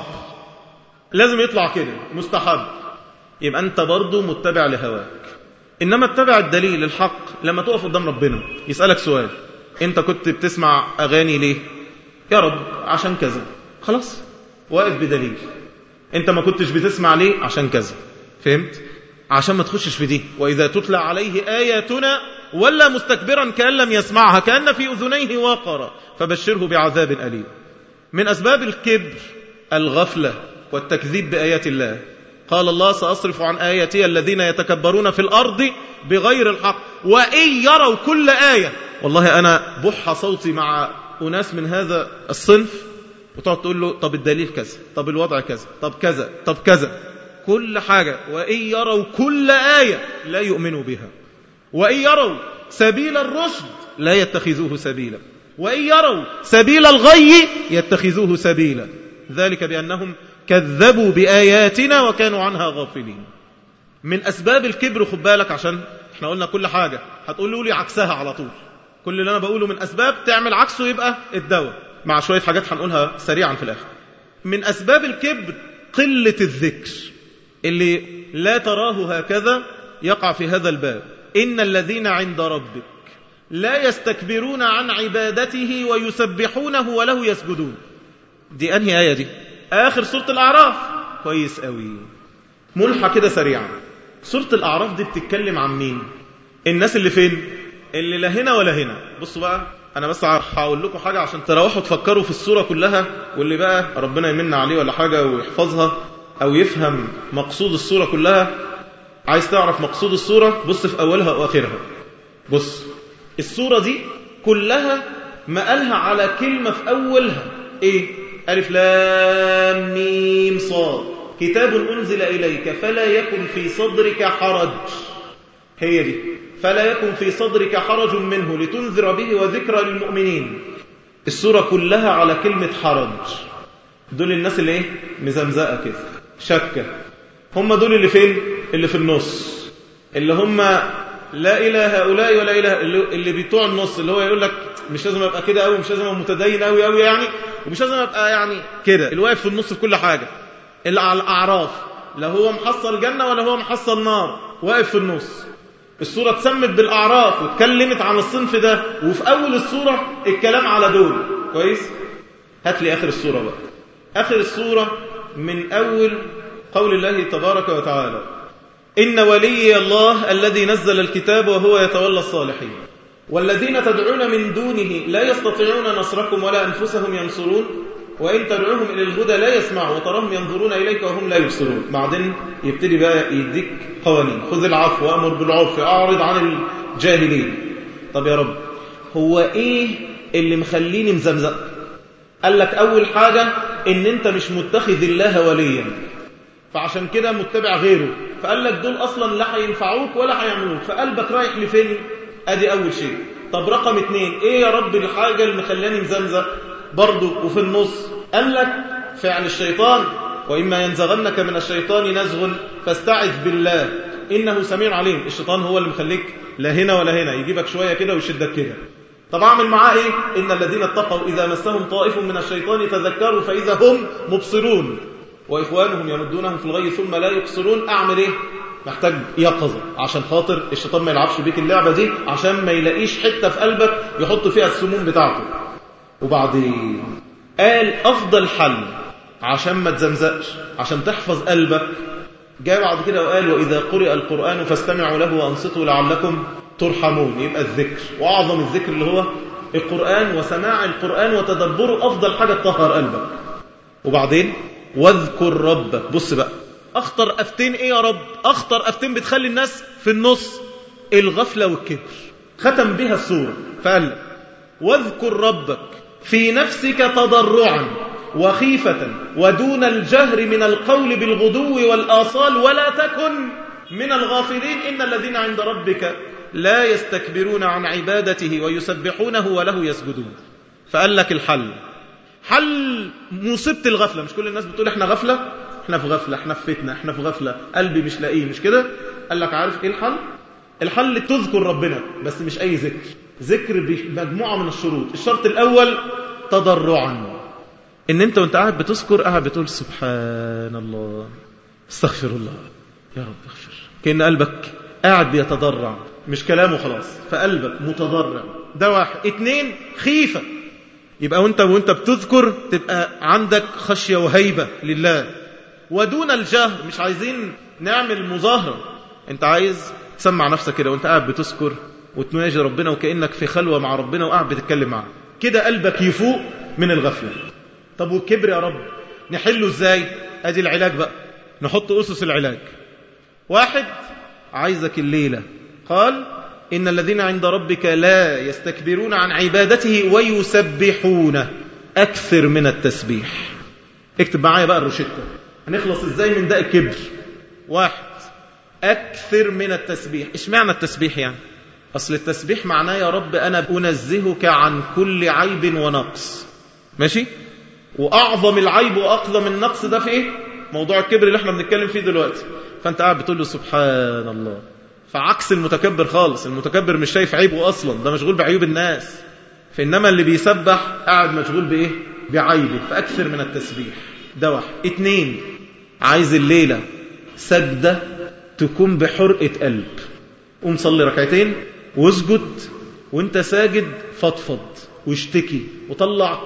لازم يطلع كده مستحب يبقى انت برضو متبع لهواك انما اتبع الدليل الحق لما تقف قدام ربنا يسألك سؤال انت كنت بتسمع اغاني ليه يا رب عشان كذا خلاص واقف بدليل انت ما كنتش بتسمع ليه عشان كذا فهمت عشان ما تخشش في دي واذا تتلى عليه اياتنا ولا مستكبرا كان لم يسمعها كان في اذنيه وقرا فبشره بعذاب اليم من اسباب الكبر الغفله والتكذيب بايات الله قال الله ساصرف عن اياتي الذين يتكبرون في الارض بغير الحق وان يروا كل ايه والله انا بح صوتي مع اناس من هذا الصنف وتقعد تقول له طب الدليل كذا طب الوضع كذا طب كذا طب كذا كل حاجة وإن يروا كل آية لا يؤمنوا بها وإن يروا سبيل الرشد لا يتخذوه سبيلا وإن يروا سبيل الغي يتخذوه سبيلا ذلك بأنهم كذبوا بآياتنا وكانوا عنها غافلين من أسباب الكبر خد بالك عشان احنا قلنا كل حاجة هتقولوا لي عكسها على طول كل اللي أنا بقوله من أسباب تعمل عكسه يبقى الدواء مع شوية حاجات هنقولها سريعا في الآخر من أسباب الكبر قلة الذكر اللي لا تراه هكذا يقع في هذا الباب إن الذين عند ربك لا يستكبرون عن عبادته ويسبحونه وله يسجدون دي أنهي آية دي آخر سورة الأعراف كويس قوي ملحة كده سريعا سورة الأعراف دي بتتكلم عن مين الناس اللي فين اللي لا هنا ولا هنا بصوا بقى انا بس هقول لكم حاجه عشان تروحوا تفكروا في الصوره كلها واللي بقى ربنا يمن عليه ولا حاجه ويحفظها او يفهم مقصود الصوره كلها عايز تعرف مقصود الصوره بص في اولها واخرها بص الصوره دي كلها مقالها على كلمه في اولها إيه ألف لام ميم صاد كتاب أنزل إليك فلا يكن في صدرك حرج هي دي فلا يكن في صدرك حرج منه لتنذر به وذكرى للمؤمنين السورة كلها على كلمة حرج دول الناس اللي ايه مزمزقة كده شكة هم دول اللي فين اللي في النص اللي هم لا إله هؤلاء ولا إله اللي بتوع النص اللي هو يقول لك مش لازم ابقى كده قوي مش لازم ابقى متدين قوي قوي يعني ومش لازم ابقى يعني كده اللي واقف في النص في كل حاجة اللي على الأعراف لا هو محصل جنة ولا هو محصل نار واقف في النص السورة اتسمت بالأعراف واتكلمت عن الصنف ده وفي أول السورة الكلام على دول كويس هات لي آخر السورة بقى آخر السورة من أول قول الله تبارك وتعالى إن ولي الله الذي نزل الكتاب وهو يتولى الصالحين والذين تدعون من دونه لا يستطيعون نصركم ولا أنفسهم ينصرون وإن تدعوهم إلى الهدى لا يسمعوا وتراهم ينظرون إليك وهم لا يبصرون بعدين يبتدي بقى يديك قوانين خذ العفو وأمر بالعرف أعرض عن الجاهلين طب يا رب هو إيه اللي مخليني مزمزق قال لك أول حاجة إن أنت مش متخذ الله وليا فعشان كده متبع غيره فقال لك دول أصلا لا هينفعوك ولا هيعملوك فقلبك رايح لفين أدي أول شيء طب رقم اتنين إيه يا رب الحاجة اللي مخلاني مزمزق برضه وفي النص قال لك فعل الشيطان وإما ينزغنك من الشيطان نزغ فاستعذ بالله إنه سميع عليم الشيطان هو اللي مخليك لا هنا ولا هنا يجيبك شوية كده ويشدك كده طب أعمل معاه إيه إن الذين اتقوا إذا مسهم طائف من الشيطان تذكروا فإذا هم مبصرون وإخوانهم يمدونهم في الغي ثم لا يبصرون أعمل إيه محتاج يقظة عشان خاطر الشيطان ما يلعبش بيك اللعبة دي عشان ما يلاقيش حتة في قلبك يحط فيها السموم بتاعته وبعدين قال أفضل حل عشان ما تزمزقش عشان تحفظ قلبك جاء بعد كده وقال وإذا قرئ القرآن فاستمعوا له وأنصتوا لعلكم ترحمون يبقى الذكر وأعظم الذكر اللي هو القرآن وسماع القرآن وتدبره أفضل حاجة تطهر قلبك وبعدين واذكر ربك بص بقى أخطر أفتين إيه يا رب أخطر أفتين بتخلي الناس في النص الغفلة والكبر ختم بها السورة فقال واذكر ربك في نفسك تضرعا وخيفة ودون الجهر من القول بالغدو والآصال ولا تكن من الغافلين إن الذين عند ربك لا يستكبرون عن عبادته ويسبحونه وله يسجدون فقال لك الحل حل مصيبة الغفلة مش كل الناس بتقول احنا غفلة احنا في غفلة احنا في فتنة احنا في غفلة قلبي مش لاقيه مش كده قال لك عارف ايه الحل الحل تذكر ربنا بس مش اي ذكر ذكر بمجموعة من الشروط الشرط الاول تضرعا ان انت وانت قاعد بتذكر قاعد بتقول سبحان الله استغفر الله يا رب اغفر كأن قلبك قاعد بيتضرع مش كلامه خلاص فقلبك متضرع ده واحد اتنين خيفة يبقى وانت وانت بتذكر تبقى عندك خشية وهيبة لله ودون الجهر مش عايزين نعمل مظاهرة انت عايز تسمع نفسك كده وانت قاعد بتذكر وتناجي ربنا وكأنك في خلوة مع ربنا وقاعد بتتكلم معاه كده قلبك يفوق من الغفلة طب والكبر يا رب نحله ازاي ادي العلاج بقى نحط أسس العلاج واحد عايزك الليلة قال إن الذين عند ربك لا يستكبرون عن عبادته ويسبحونه أكثر من التسبيح اكتب معايا بقى الروشتة هنخلص ازاي من ده الكبر واحد أكثر من التسبيح إيش معنى التسبيح يعني أصل التسبيح معناه يا رب أنا أنزهك عن كل عيب ونقص ماشي وأعظم العيب وأقدم النقص ده في إيه موضوع الكبر اللي احنا بنتكلم فيه دلوقتي فأنت قاعد بتقول له سبحان الله فعكس المتكبر خالص المتكبر مش شايف عيبه أصلا ده مشغول بعيوب الناس فإنما اللي بيسبح قاعد مشغول بإيه بعيبه فأكثر من التسبيح ده واحد اتنين عايز الليلة سجدة تكون بحرقة قلب قوم صلي ركعتين واسجد وانت ساجد فضفض واشتكي وطلع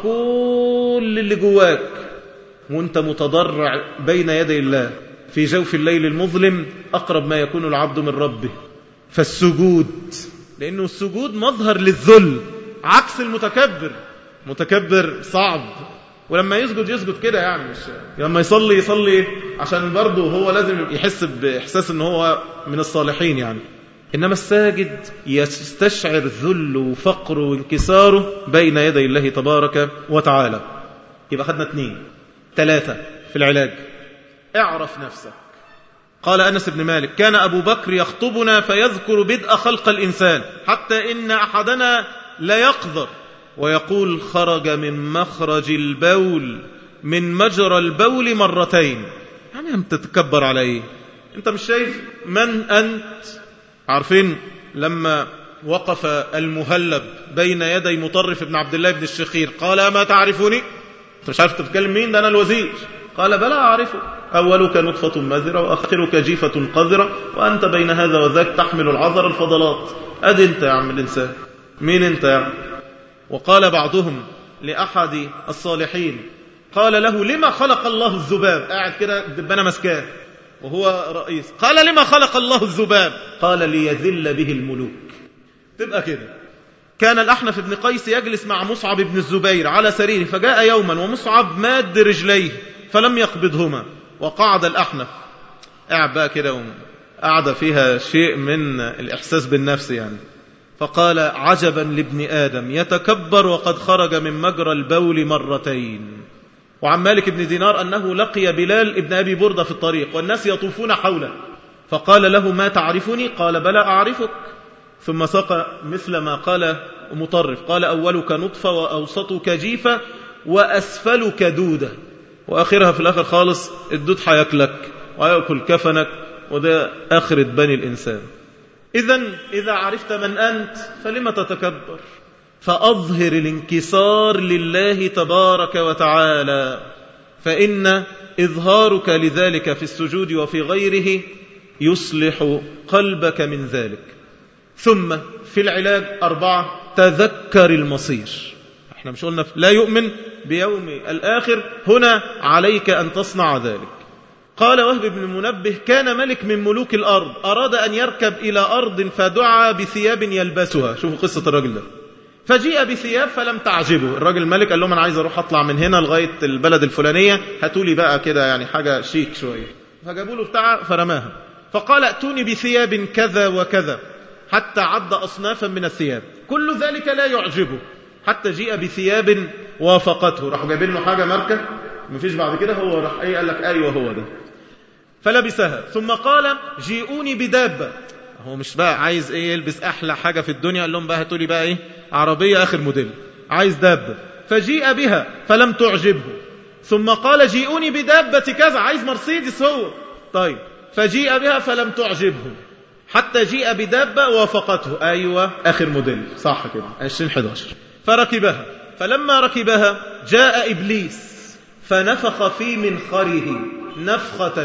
كل اللي جواك وانت متضرع بين يدي الله في جوف الليل المظلم أقرب ما يكون العبد من ربه فالسجود لأنه السجود مظهر للذل عكس المتكبر متكبر صعب ولما يسجد يسجد كده يعني مش لما يصلي يصلي عشان برضه هو لازم يحس بإحساس ان هو من الصالحين يعني إنما الساجد يستشعر ذل وفقر وانكساره بين يدي الله تبارك وتعالى يبقى خدنا اثنين ثلاثة في العلاج اعرف نفسك قال أنس بن مالك كان أبو بكر يخطبنا فيذكر بدء خلق الإنسان حتى إن أحدنا لا يقدر ويقول خرج من مخرج البول من مجرى البول مرتين يعني أنت تتكبر على إيه أنت مش شايف من أنت عارفين لما وقف المهلب بين يدي مطرف بن عبد الله بن الشخير قال ما تعرفني انت مش عارف تتكلم مين ده انا الوزير قال بلى اعرفه اولك نطفه مذره واخرك جيفه قذره وانت بين هذا وذاك تحمل العذر الفضلات ادي انت يا عم الانسان مين انت يا عم وقال بعضهم لاحد الصالحين قال له لما خلق الله الذباب قاعد كده الدبانه مسكاه وهو رئيس قال لما خلق الله الذباب قال ليذل به الملوك تبقى كده كان الأحنف بن قيس يجلس مع مصعب بن الزبير على سريره فجاء يوما ومصعب ماد رجليه فلم يقبضهما وقعد الأحنف قاعد بقى كده قعد فيها شيء من الإحساس بالنفس يعني فقال عجبا لابن آدم يتكبر وقد خرج من مجرى البول مرتين وعن مالك بن دينار أنه لقي بلال ابن أبي بردة في الطريق والناس يطوفون حوله فقال له ما تعرفني قال بلى أعرفك ثم سقى مثل ما قال مطرف قال أولك نطفة وأوسطك جيفة وأسفلك دودة وآخرها في الآخر خالص الدود حياكلك ويأكل كفنك وده آخرة بني الإنسان إذا إذا عرفت من أنت فلم تتكبر فأظهر الانكسار لله تبارك وتعالى فإن إظهارك لذلك في السجود وفي غيره يصلح قلبك من ذلك ثم في العلاج أربعة تذكر المصير احنا مش قلنا لا يؤمن بيوم الآخر هنا عليك أن تصنع ذلك قال وهب بن منبه كان ملك من ملوك الأرض أراد أن يركب إلى أرض فدعا بثياب يلبسها شوفوا قصة الراجل ده فجيء بثياب فلم تعجبه الراجل الملك قال لهم أنا عايز أروح أطلع من هنا لغاية البلد الفلانية هاتوا لي بقى كده يعني حاجة شيك شوية فجابوا له بتاع فرماها فقال ائتوني بثياب كذا وكذا حتى عد أصنافا من الثياب كل ذلك لا يعجبه حتى جيء بثياب وافقته راحوا جايبين له حاجة ماركة مفيش بعد كده هو راح ايه قال لك ايوه هو ده فلبسها ثم قال جيئوني بدابة هو مش بقى عايز ايه يلبس احلى حاجة في الدنيا قال لهم بقى هاتوا لي بقى ايه عربية اخر موديل عايز دابة فجيء بها فلم تعجبه ثم قال جيئوني بدابة كذا عايز مرسيدس هو طيب فجيء بها فلم تعجبه حتى جيء بدابة وافقته أيوة آخر موديل صح كده 2011 فركبها فلما ركبها جاء إبليس فنفخ في منخره نفخة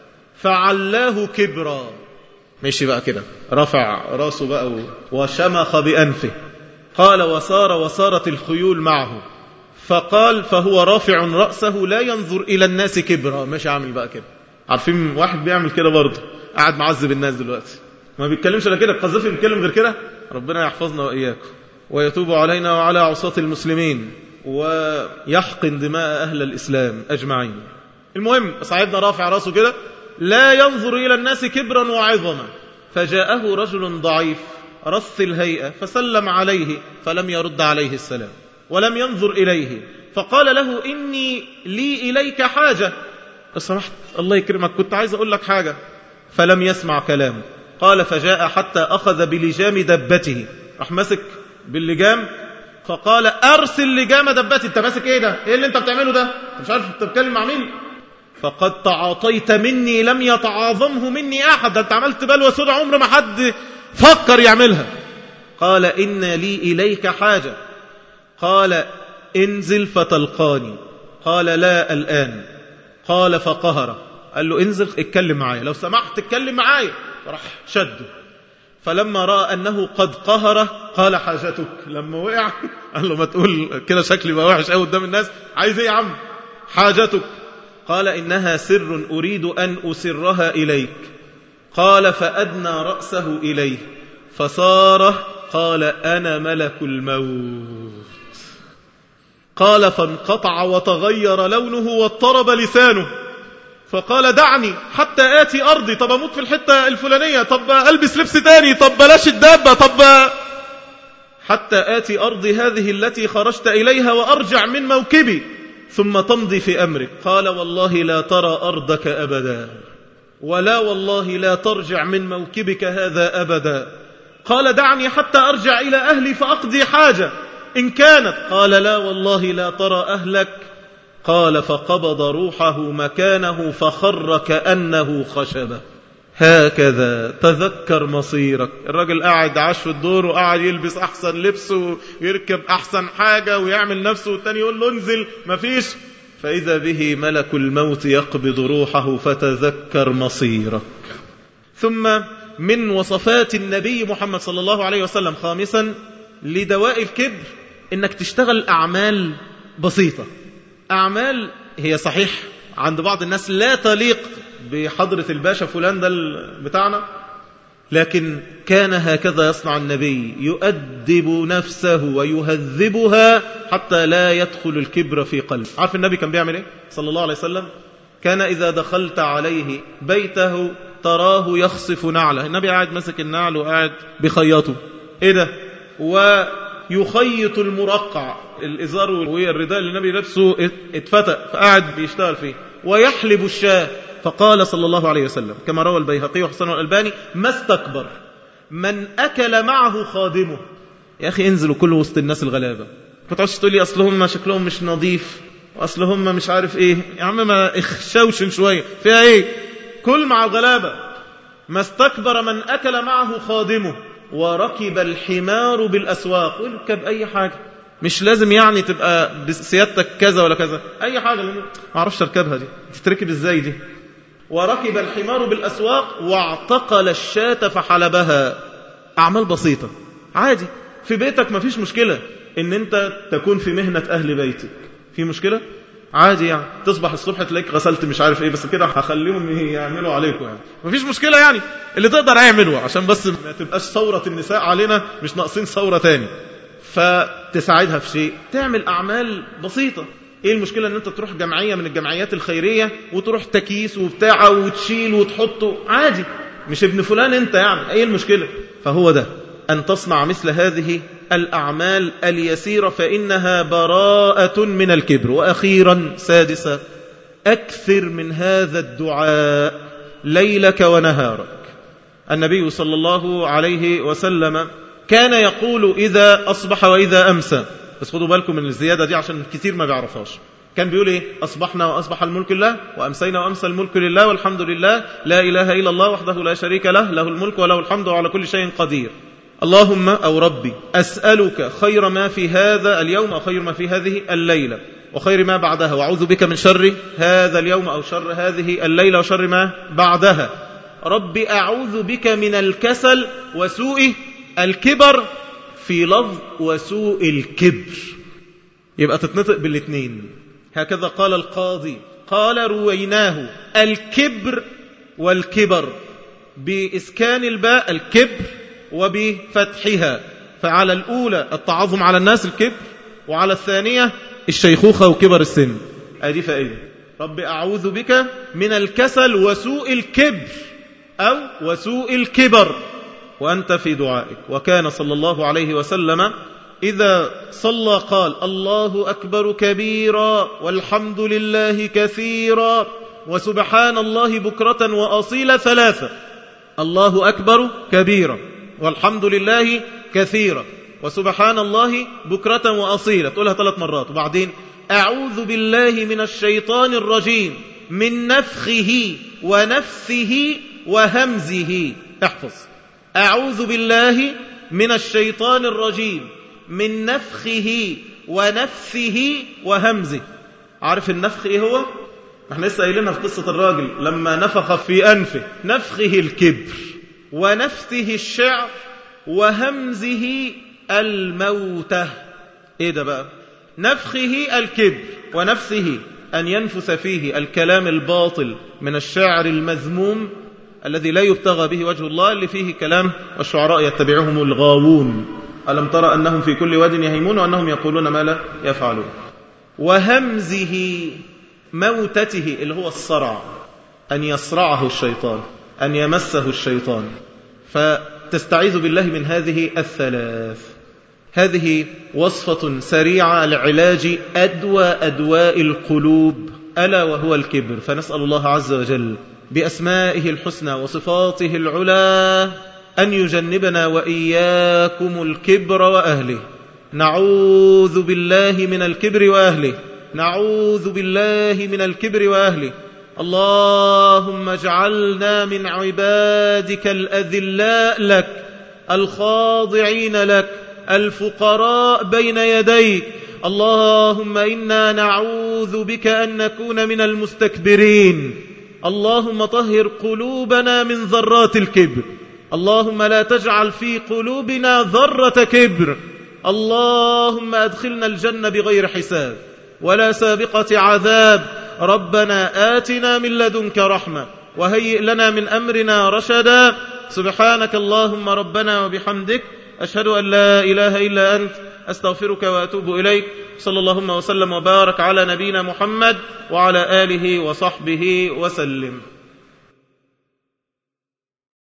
فعلاه كبرا ماشي بقى كده رفع راسه بقى وشمخ بأنفه قال وصار وصارت الخيول معه فقال فهو رافع رأسه لا ينظر إلى الناس كبرا مش عامل بقى كده عارفين واحد بيعمل كده برضه قاعد معذب الناس دلوقتي ما بيتكلمش الا كده القذافي بيتكلم غير كده ربنا يحفظنا واياكم ويتوب علينا وعلى عصاة المسلمين ويحقن دماء أهل الإسلام أجمعين المهم صاحبنا رافع راسه كده لا ينظر إلى الناس كبرا وعظما فجاءه رجل ضعيف رث الهيئة فسلم عليه فلم يرد عليه السلام ولم ينظر إليه فقال له إني لي إليك حاجة سمحت الله يكرمك كنت عايز أقول لك حاجة فلم يسمع كلامه قال فجاء حتى أخذ بلجام دبته راح مسك باللجام فقال أرسل لجام دبتي أنت ماسك إيه ده إيه اللي أنت بتعمله ده أنت مش عارف أنت بتتكلم مع مين فقد تعاطيت مني لم يتعاظمه مني أحد ده أنت عملت بلوى سودة عمر ما حد فكر يعملها قال إن لي إليك حاجة قال انزل فتلقاني قال لا الآن قال فقهر قال له انزل اتكلم معايا لو سمحت اتكلم معايا راح شده فلما رأى أنه قد قهره قال حاجتك لما وقع قال له ما تقول كده شكلي بقى وحش قوي قدام الناس عايز ايه يا عم حاجتك قال إنها سر أريد أن أسرها إليك قال فأدنى رأسه إليه فصار قال أنا ملك الموت قال فانقطع وتغير لونه واضطرب لسانه فقال دعني حتى آتي أرضي طب أموت في الحتة الفلانية طب ألبس لبس تاني طب بلاش الدابة طب حتى آتي أرضي هذه التي خرجت إليها وأرجع من موكبي ثم تمضي في أمرك قال والله لا ترى أرضك أبدا ولا والله لا ترجع من موكبك هذا أبدا قال دعني حتى أرجع إلى أهلي فأقضي حاجة إن كانت قال لا والله لا ترى أهلك قال فقبض روحه مكانه فخر كأنه خشبه هكذا تذكر مصيرك الراجل قاعد عاش في الدور وقاعد يلبس أحسن لبس ويركب أحسن حاجة ويعمل نفسه والتاني يقول له انزل مفيش فإذا به ملك الموت يقبض روحه فتذكر مصيرك ثم من وصفات النبي محمد صلى الله عليه وسلم خامسا لدواء الكبر انك تشتغل أعمال بسيطة أعمال هي صحيح عند بعض الناس لا تليق بحضرة الباشا فلان ده بتاعنا لكن كان هكذا يصنع النبي يؤدب نفسه ويهذبها حتى لا يدخل الكبر في قلبه عارف النبي كان بيعمل ايه صلى الله عليه وسلم كان إذا دخلت عليه بيته تراه يخصف نعله النبي قاعد مسك النعل وقاعد بخياطه ايه ده ويخيط المرقع الإزار والرداء اللي النبي لابسه اتفتق فقاعد بيشتغل فيه ويحلب الشاه فقال صلى الله عليه وسلم كما روى البيهقي وحسن الألباني ما استكبر من أكل معه خادمه يا أخي انزلوا كل وسط الناس الغلابة فتعش تقول لي أصلهم شكلهم مش نظيف وأصلهم مش عارف إيه يا عم ما اخشوشن شوية فيها إيه كل مع الغلابة ما استكبر من أكل معه خادمه وركب الحمار بالأسواق اركب أي حاجة مش لازم يعني تبقى بسيادتك كذا ولا كذا أي حاجة ما أعرفش أركبها دي تتركب إزاي دي وركب الحمار بالأسواق واعتقل الشاة فحلبها أعمال بسيطة عادي في بيتك ما فيش مشكلة إن أنت تكون في مهنة أهل بيتك في مشكلة عادي يعني تصبح الصبح تلاقيك غسلت مش عارف ايه بس كده هخليهم يعملوا عليكم يعني مفيش مشكلة يعني اللي تقدر اعمله عشان بس ما تبقاش ثورة النساء علينا مش ناقصين ثورة تاني فتساعدها في شيء تعمل أعمال بسيطة ايه المشكلة ان انت تروح جمعية من الجمعيات الخيرية وتروح تكيس وبتاع وتشيل وتحطه عادي مش ابن فلان انت يعني ايه المشكلة فهو ده أن تصنع مثل هذه الأعمال اليسيرة فإنها براءة من الكبر وأخيرا سادسا أكثر من هذا الدعاء ليلك ونهارك النبي صلى الله عليه وسلم كان يقول إذا أصبح وإذا أمسى بس خدوا بالكم من الزيادة دي عشان كتير ما بيعرفهاش كان بيقول ايه أصبحنا وأصبح الملك لله وأمسينا وأمسى الملك لله والحمد لله لا إله إلا الله وحده لا شريك له له الملك وله الحمد وعلى كل شيء قدير اللهم أو ربي أسألك خير ما في هذا اليوم أو خير ما في هذه الليلة وخير ما بعدها وأعوذ بك من شر هذا اليوم أو شر هذه الليلة وشر ما بعدها ربي أعوذ بك من الكسل وسوء الكبر في لفظ وسوء الكبر يبقى تتنطق بالاثنين هكذا قال القاضي قال رويناه الكبر والكبر بإسكان الباء الكبر وبفتحها فعلى الأولى التعظم على الناس الكبر وعلى الثانية الشيخوخة وكبر السن أدي فائدة رب أعوذ بك من الكسل وسوء الكبر أو وسوء الكبر وأنت في دعائك وكان صلى الله عليه وسلم إذا صلى قال الله أكبر كبيرا والحمد لله كثيرا وسبحان الله بكرة وأصيل ثلاثة الله أكبر كبيرا والحمد لله كثيرا وسبحان الله بكرة وأصيلا تقولها ثلاث مرات وبعدين أعوذ بالله من الشيطان الرجيم من نفخه ونفثه وهمزه احفظ أعوذ بالله من الشيطان الرجيم من نفخه ونفثه وهمزه عارف النفخ ايه هو احنا لسه قايلينها في قصة الراجل لما نفخ في أنفه نفخه الكبر ونفثه الشعر وهمزه الموتة ايه ده بقى نفخه الكبر ونفثه أن ينفث فيه الكلام الباطل من الشعر المذموم الذي لا يبتغى به وجه الله اللي فيه كلام والشعراء يتبعهم الغاوون ألم ترى أنهم في كل واد يهيمون وأنهم يقولون ما لا يفعلون وهمزه موتته اللي هو الصرع أن يصرعه الشيطان أن يمسه الشيطان فتستعيذ بالله من هذه الثلاث هذه وصفة سريعة لعلاج أدوى أدواء القلوب ألا وهو الكبر فنسأل الله عز وجل بأسمائه الحسنى وصفاته العلى أن يجنبنا وإياكم الكبر وأهله نعوذ بالله من الكبر وأهله نعوذ بالله من الكبر وأهله اللهم اجعلنا من عبادك الأذلاء لك الخاضعين لك الفقراء بين يديك اللهم إنا نعوذ بك أن نكون من المستكبرين اللهم طهر قلوبنا من ذرات الكبر اللهم لا تجعل في قلوبنا ذرة كبر اللهم أدخلنا الجنة بغير حساب ولا سابقة عذاب ربنا آتنا من لدنك رحمة وهيئ لنا من أمرنا رشدا سبحانك اللهم ربنا وبحمدك أشهد أن لا إله إلا أنت أستغفرك وأتوب إليك صلى اللهم وسلم وبارك على نبينا محمد وعلى آله وصحبه وسلم